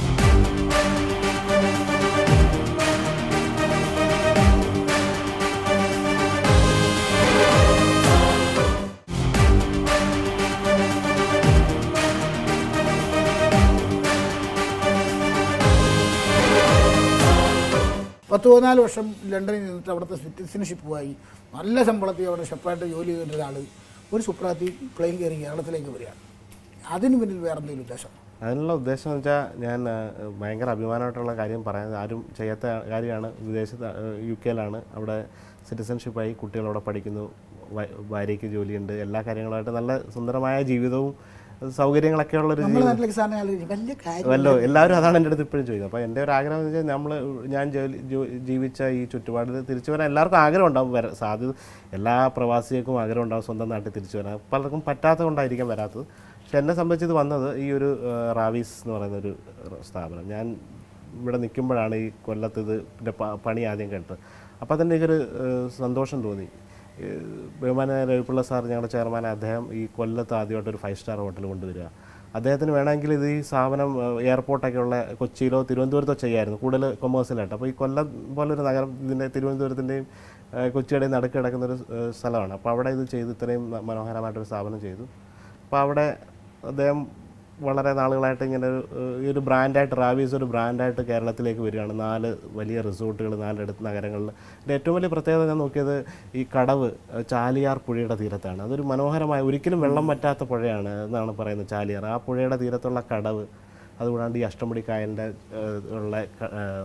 പത്ത് പതിനാല് വർഷം ലണ്ടനിൽ നിന്നിട്ട് അവിടുത്തെ സിറ്റിസൺഷിപ്പുമായി നല്ല ശമ്പളത്തിൽ അവിടെ ഷെഫായിട്ട് ജോലി ചെയ്തിട്ട് ഒരാൾ ഒരു സുപ്രാത്തി പ്ലെയിൻ കയറി കേരളത്തിലേക്ക് വരികയാണ് അതിന് പിന്നിൽ വേറെ എന്തെങ്കിലും ഉദ്ദേശം അതിനുള്ള ഉദ്ദേശം എന്ന് വെച്ചാൽ ഞാൻ ആ, ഭയങ്കര അഭിമാനമായിട്ടുള്ള കാര്യം പറയാൻ ആരും ചെയ്യാത്ത കാര്യമാണ് വിദേശത്ത് ആ, യു കെയിലാണ് അവിടെ സിറ്റിസൺഷിപ്പായി കുട്ടികൾ അവിടെ പഠിക്കുന്നു വ- ഭാര്യയ്ക്ക് ജോലിയുണ്ട് എല്ലാ കാര്യങ്ങളുമായിട്ട് നല്ല സുന്ദരമായ ജീവിതവും സൗകര്യങ്ങളൊക്കെ ഉള്ളൊരു നമ്മുടെ നാട്ടിലേക്ക് സാധനം ആലോചിച്ച് വലിയ കാര്യം വല്ലോ എല്ലാവരും അതാണ് എൻ്റെ അടുത്ത് ഇപ്പോഴും ചോദിക്കുന്നത് അപ്പോൾ എൻ്റെ ഒരു ആഗ്രഹം എന്ന് വെച്ചാൽ നമ്മൾ ഞാൻ ജോലി ജോ- ജീവിച്ച ഈ ചുറ്റുപാടിൽ തിരിച്ചു വരാൻ എല്ലാവർക്കും ആഗ്രഹം ഉണ്ടാവും വരാൻ സാധ്യത എല്ലാ പ്രവാസികൾക്കും ആഗ്രഹം ഉണ്ടാവും സ്വന്തം നാട്ടിൽ തിരിച്ചു വരാൻ പലർക്കും പറ്റാത്തത് കൊണ്ടായിരിക്കാം വരാത്തത് പക്ഷെ എന്നെ സംബന്ധിച്ച് ഇത് വന്നത് ഈ ഒരു ആ, റാവീസ് എന്ന് പറയുന്ന ഒരു സ്ഥാപനം ഞാൻ ഇവിടെ നിൽക്കുമ്പോഴാണ് ഈ കൊല്ലത്ത് ഇത് ഇതിൻ്റെ പ- പണി ആദ്യം കേട്ടത് അപ്പോൾ തന്നെ എനിക്കൊരു ആ, സന്തോഷം തോന്നി ഈ ബഹുമാന രവിപിള്ള സാർ ഞങ്ങളുടെ ചെയർമാൻ അദ്ദേഹം ഈ കൊല്ലത്ത് ആദ്യമായിട്ട് ഒരു ഫൈവ് സ്റ്റാർ ഹോട്ടൽ കൊണ്ടുവരിക അദ്ദേഹത്തിന് വേണമെങ്കിൽ ഇത് ഈ സ്ഥാപനം ആ, എയർപോർട്ടൊക്കെ ഉള്ള കൊച്ചിയിലോ തിരുവനന്തപുരത്തോ ചെയ്യായിരുന്നു കൂടുതൽ കൊമേഴ്സ്യലായിട്ട് അപ്പോൾ ഈ കൊല്ലം പോലൊരു നഗരം ഇതിൻ്റെ തിരുവനന്തപുരത്തിൻ്റെയും ആ, കൊച്ചിയുടെയും നടുക്ക് കിടക്കുന്ന ഒരു ആ, സ്ഥലമാണ് അപ്പോൾ അവിടെ ഇത് ചെയ്ത് ഇത്രയും മ- മനോഹരമായിട്ടൊരു സ്ഥാപനം ചെയ്തു അപ്പോൾ അവിടെ അദ്ദേഹം വളരെ നാളുകളായിട്ട് ഇങ്ങനെ ഒരു ഏഹ്, ഈ ഒരു ബ്രാൻഡായിട്ട് റാവീസ് ഒരു ബ്രാൻഡായിട്ട് കേരളത്തിലേക്ക് വരികയാണ് നാല് വലിയ റിസോർട്ടുകൾ നാലിടത്ത് നഗരങ്ങളിൽ ഇതിൻ്റെ ഏറ്റവും വലിയ പ്രത്യേകത ഞാൻ നോക്കിയത് ഈ കടവ് ഏഹ്, ചാലിയാർ പുഴയുടെ തീരത്താണ് അതൊരു മനോഹരമായ ഒരിക്കലും വെള്ളം പറ്റാത്ത പുഴയാണ് എന്നാണ് പറയുന്നത് ചാലിയാർ ആ പുഴയുടെ തീരത്തുള്ള കടവ് അതുകൂടാണ്ട് ഈ അഷ്ടമുടി കായലിൻ്റെ ഏഹ്, ഉള്ള ക- ഏഹ്,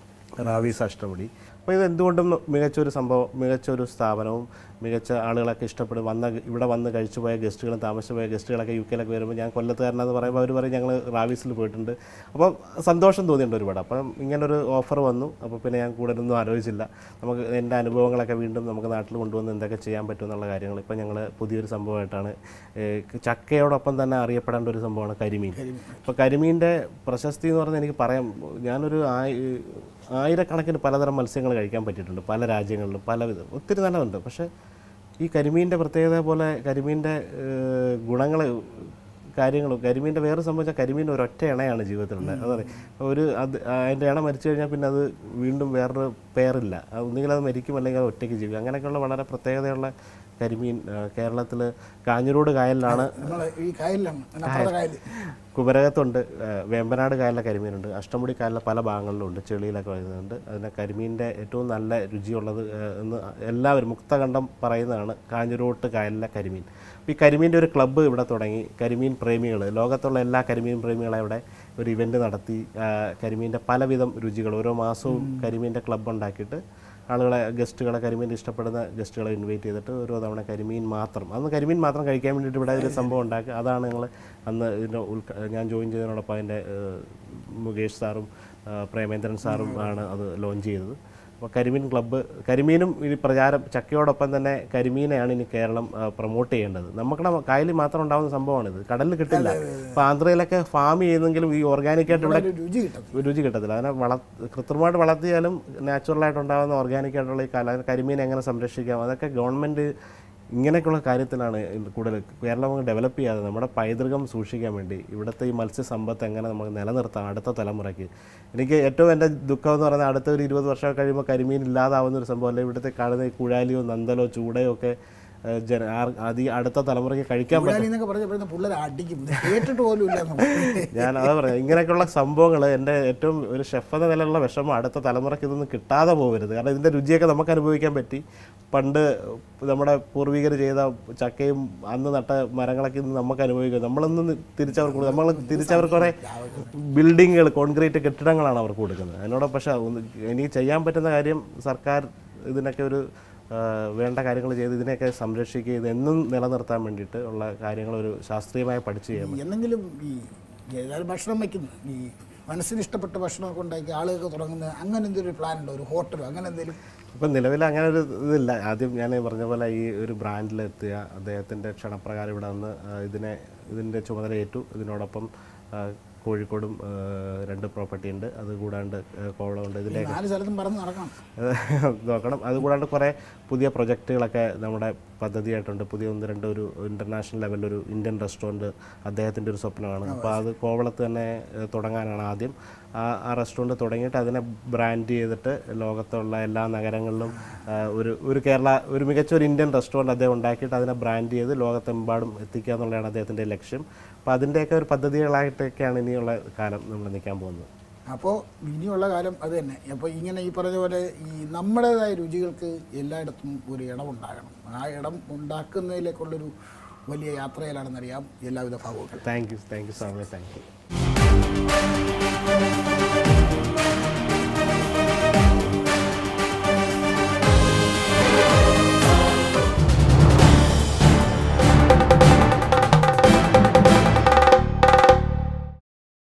റാവീസ് അഷ്ടമുടി അപ്പോൾ ഇത് എന്തുകൊണ്ടും മികച്ചൊരു സംഭവം മികച്ചൊരു സ്ഥാപനവും മികച്ച ആളുകളൊക്കെ ഇഷ്ടപ്പെടും വന്ന ഇവിടെ വന്ന് കഴിച്ചു പോയ ഗസ്റ്റുകളും താമസിച്ചു പോയ ഗസ്റ്റുകളൊക്കെ യു കെയിലൊക്കെ വരുമ്പോൾ ഞാൻ കൊല്ലത്തുകാരനെന്ന് പറയുമ്പോൾ അവർ പറയും ഞങ്ങൾ റാവീസിൽ പോയിട്ടുണ്ട് അപ്പം സന്തോഷം തോന്നിയിട്ടുണ്ട് ഒരുപാട് അപ്പം ഇങ്ങനൊരു ഓഫർ വന്നു അപ്പോൾ പിന്നെ ഞാൻ കൂടുതലൊന്നും ആലോചിച്ചില്ല നമുക്ക് എൻ്റെ അനുഭവങ്ങളൊക്കെ വീണ്ടും നമുക്ക് നാട്ടിൽ കൊണ്ടുവന്ന് എന്തൊക്കെ ചെയ്യാൻ പറ്റും എന്നുള്ള കാര്യങ്ങൾ ഇപ്പം ഞങ്ങൾ പുതിയൊരു സംഭവമായിട്ടാണ് ഏഹ്, ചക്കയോടൊപ്പം തന്നെ അറിയപ്പെടേണ്ട ഒരു സംഭവമാണ് കരിമീൻ ഇപ്പോൾ കരിമീൻ്റെ പ്രശസ്തി എന്ന് പറഞ്ഞാൽ എനിക്ക് പറയാം ഞാനൊരു ആയി ആയിരക്കണക്കിന് പലതരം മത്സ്യങ്ങൾ കഴിക്കാൻ പറ്റിയിട്ടുണ്ട് പല രാജ്യങ്ങളിലും പല വിധം ഒത്തിരി നല്ലതുണ്ട് പക്ഷേ ഈ കരിമീൻ്റെ പ്രത്യേകത പോലെ കരിമീൻ്റെ ഗുണങ്ങൾ കാര്യങ്ങളും കരിമീൻ്റെ വേറെ സംബന്ധിച്ചാൽ കരിമീൻ ഒരൊറ്റ ഇണയാണ് ജീവിതത്തിലുള്ളത് അതെ ഒരു അത് അതിൻ്റെ ഇണ മരിച്ചു കഴിഞ്ഞാൽ പിന്നെ അത് വീണ്ടും വേറൊരു പേരില്ല അത് ഒന്നുകിൽ അത് മരിക്കും അല്ലെങ്കിൽ അത് ഒറ്റയ്ക്ക് ജീവിക്കും അങ്ങനെയൊക്കെയുള്ള വളരെ പ്രത്യേകതയുള്ള കരിമീൻ കേരളത്തിൽ കാഞ്ഞിരോട് കായലിലാണ് നമ്മളെ ഈ കായലിലാണ് അപ്പുറത്തെ കായൽ കുമരകത്തുണ്ട് ഏഹ് വേമ്പനാട് കായലിലെ കരിമീനുണ്ട് അഷ്ടമുടി കായലിലെ പല ഭാഗങ്ങളിലുണ്ട് ചെളിയിലൊക്കെ വരുന്നുണ്ട് അതിൻ്റെ കരിമീനിൻ്റെ ഏറ്റവും നല്ല രുചിയുള്ളത് ഏഹ് എന്ന് എല്ലാവരും മുക്തകണ്ഠം പറയുന്നതാണ് കാഞ്ഞിരോട്ട് കായലിലെ കരിമീൻ അപ്പോൾ ഈ കരിമീൻ്റെ ഒരു ക്ലബ്ബ് ഇവിടെ തുടങ്ങി കരിമീൻ പ്രേമികൾ ലോകത്തുള്ള എല്ലാ കരിമീൻ പ്രേമികളെ ഇവിടെ ഒരു ഇവൻ്റ് നടത്തി ആഹ് കരിമീൻ്റെ പലവിധം രുചികൾ ഓരോ മാസവും കരിമീൻ്റെ ക്ലബ്ബ് ഉണ്ടാക്കിയിട്ട് ആളുകളെ ഗസ്റ്റുകളെ കരിമീൻ ഇഷ്ടപ്പെടുന്ന ഗസ്റ്റുകളെ ഇൻവൈറ്റ് ചെയ്തിട്ട് ഓരോ തവണ കരിമീൻ മാത്രം അന്ന് കരിമീൻ മാത്രം കഴിക്കാൻ വേണ്ടിയിട്ട് ഇവിടെ ഒരു സംഭവം ഉണ്ടാക്കി അതാണ് ഞങ്ങൾ അന്ന് ഇതിൻ്റെ ഉൾക്ക ഞാൻ ജോയിൻ ചെയ്തതിനോടൊപ്പം അതിൻ്റെ ഏഹ്, മുകേഷ് സാറും ഏഹ്, പ്രേമേന്ദ്രൻ സാറും ആണ് അത് ലോഞ്ച് ചെയ്തത് അപ്പോൾ കരിമീൻ ക്ലബ്ബ് കരിമീനും ഇനി പ്രചാരം ചക്കയോടൊപ്പം തന്നെ കരിമീനെയാണ് ഇനി കേരളം പ്രൊമോട്ട് ചെയ്യേണ്ടത് നമ്മുടെ കായലിൽ മാത്രം ഉണ്ടാകുന്ന സംഭവമാണിത് കടലിൽ കിട്ടില്ല അപ്പോൾ ആന്ധ്രയിലൊക്കെ ഫാം ചെയ്യുന്നെങ്കിലും ഈ ഓർഗാനിക്കായിട്ട് ഇവിടെ ഒരു രുചി കിട്ടും രുചി കിട്ടത്തില്ല അതിനെ വള കൃത്രിമമായിട്ട് വളർത്തിയാലും നാച്ചുറലായിട്ട് ഉണ്ടാകുന്ന ഓർഗാനിക് ആയിട്ടുള്ള ഈ കല കരിമീൻ എങ്ങനെ സംരക്ഷിക്കാം അതൊക്കെ ഗവൺമെൻറ് ഇങ്ങനെയൊക്കെയുള്ള കാര്യത്തിലാണ് ഇത് കൂടുതൽ കേരളം ഡെവലപ്പ് ചെയ്യാതെ നമ്മുടെ പൈതൃകം സൂക്ഷിക്കാൻ വേണ്ടി ഇവിടുത്തെ ഈ മത്സ്യസമ്പത്ത് എങ്ങനെ നമുക്ക് നിലനിർത്താം അടുത്ത തലമുറയ്ക്ക് എനിക്ക് ഏറ്റവും എൻ്റെ ദുഃഖം എന്ന് പറയുന്നത് അടുത്ത ഒരു ഇരുപത് വർഷം കഴിയുമ്പോൾ കരിമീൻ ഇല്ലാതാവുന്ന ഒരു സംഭവം അല്ല ഇവിടുത്തെ കാണുന്ന ഈ കുഴാലിയോ നന്തലോ ചൂടയോ ഒക്കെ ഏഹ്, ജന ആർ- അത് ഈ അടുത്ത തലമുറയ്ക്ക് കഴിക്കാൻ പറ്റും കൂടാലി എന്നൊക്കെ പറഞ്ഞപ്പോഴത്തെ പിള്ളേർ അടിക്കും ഇത് കേട്ടിട്ട് പോലും ഇല്ല നമ്മൾ ഞാൻ അതാ പറയാം ഇങ്ങനെയൊക്കെയുള്ള സംഭവങ്ങൾ എൻ്റെ ഏറ്റവും ഒരു ഷെഫ് എന്ന നിലയിലുള്ള വിഷമം അടുത്ത തലമുറയ്ക്ക് ഇതൊന്നും കിട്ടാതെ പോകരുത് കാരണം ഇതിൻ്റെ രുചിയൊക്കെ നമുക്ക് അനുഭവിക്കാൻ പറ്റി പണ്ട് നമ്മുടെ പൂർവികർ ചെയ്ത ചക്കയും അന്ന് നട്ട മരങ്ങളൊക്കെ ഇന്ന് നമുക്ക് അനുഭവിക്കാം നമ്മളൊന്നും തിരിച്ചവർക്ക് കൊടുക്കും നമ്മൾ തിരിച്ചവർക്ക് കുറേ ബിൽഡിങ്ങുകൾ കോൺക്രീറ്റ് കെട്ടിടങ്ങളാണ് അവർക്ക് കൊടുക്കുന്നത് അതിനോട് പക്ഷേ ഒന്ന് എനിക്ക് ചെയ്യാൻ പറ്റുന്ന കാര്യം സർക്കാർ ഇതിനൊക്കെ ഒരു ആ, വേണ്ട കാര്യങ്ങൾ ചെയ്ത് ഇതിനെയൊക്കെ സംരക്ഷിക്കുക ഇത് എന്നും നിലനിർത്താൻ വേണ്ടിയിട്ട് ഉള്ള കാര്യങ്ങൾ ഒരു ശാസ്ത്രീയമായി പഠിച്ച് ചെയ്യാൻ എന്നെങ്കിലും ഈ ഏതായാലും ഭക്ഷണം വയ്ക്കുന്നു ഈ മനസ്സിന് ഇഷ്ടപ്പെട്ട ഭക്ഷണമൊക്കെ ഉണ്ടാക്കി ആളുകൾക്ക് തുടങ്ങുന്ന അങ്ങനെ എന്തെങ്കിലും പ്ലാൻ ഉണ്ടോ ഒരു ഹോട്ടലോ അങ്ങനെ എന്തെങ്കിലും ഇപ്പം നിലവിൽ അങ്ങനെ ഒരു ഇതില്ല ആദ്യം ഞാൻ പറഞ്ഞ പോലെ ഈ ഒരു ബ്രാൻഡിലെത്തിയ അദ്ദേഹത്തിൻ്റെ ക്ഷണപ്രകാരം ഇവിടെ വന്ന് ആ, ഇതിനെ ഇതിൻ്റെ ചുമതല ഏറ്റു ഇതിനോടൊപ്പം ആ, കോഴിക്കോടും ആ, രണ്ട് പ്രോപ്പർട്ടി ഉണ്ട് അത് കൂടാണ്ട് ആ, കോവളമുണ്ട് ഇതിൻ്റെ നാല് സ്ഥലത്തും പറന്ന് നടക്കണം നോക്കണം അതുകൂടാണ്ട് കുറേ പുതിയ പ്രൊജക്റ്റുകളൊക്കെ നമ്മുടെ പദ്ധതിയായിട്ടുണ്ട് പുതിയ ഒന്ന് രണ്ട് ഒരു ഇൻ്റർനാഷണൽ ലെവലിലൊരു ഇന്ത്യൻ റെസ്റ്റോറൻറ്റ് അദ്ദേഹത്തിൻ്റെ ഒരു സ്വപ്നമാണ് അപ്പോൾ അത് കോവളത്ത് തന്നെ ഏഹ്, തുടങ്ങാനാണ് ആദ്യം ആ ആ റെസ്റ്റോറൻറ്റ് തുടങ്ങിയിട്ട് അതിനെ ബ്രാൻഡ് ചെയ്തിട്ട് ലോകത്തുള്ള എല്ലാ നഗരങ്ങളിലും ആ, ഒരു ഒരു കേരള ഒരു മികച്ച ഒരു ഇന്ത്യൻ റെസ്റ്റോറൻറ്റ് അദ്ദേഹം ഉണ്ടാക്കിയിട്ട് അതിനെ ബ്രാൻഡ് ചെയ്ത് ലോകത്തെമ്പാടും എത്തിക്കുക എന്നുള്ളതാണ് അദ്ദേഹത്തിൻ്റെ ലക്ഷ്യം അപ്പോൾ അതിൻ്റെയൊക്കെ ഒരു പദ്ധതികളായിട്ടൊക്കെയാണ് ഇനിയുള്ള കാലം നമ്മൾ നിൽക്കാൻ പോകുന്നത് അപ്പോൾ ഇനിയുള്ള കാലം അത് തന്നെ അപ്പോൾ ഇങ്ങനെ ഈ പറഞ്ഞ പോലെ ഈ നമ്മുടേതായ രുചികൾക്ക് എല്ലായിടത്തും ഒരു ഇടമുണ്ടാകണം ആ ഇടം ഉണ്ടാക്കുന്നതിലേക്കുള്ളൊരു വലിയ യാത്രയിലാണെന്നറിയാം എല്ലാവിധ ഭാവവും thank you thank you so much thank U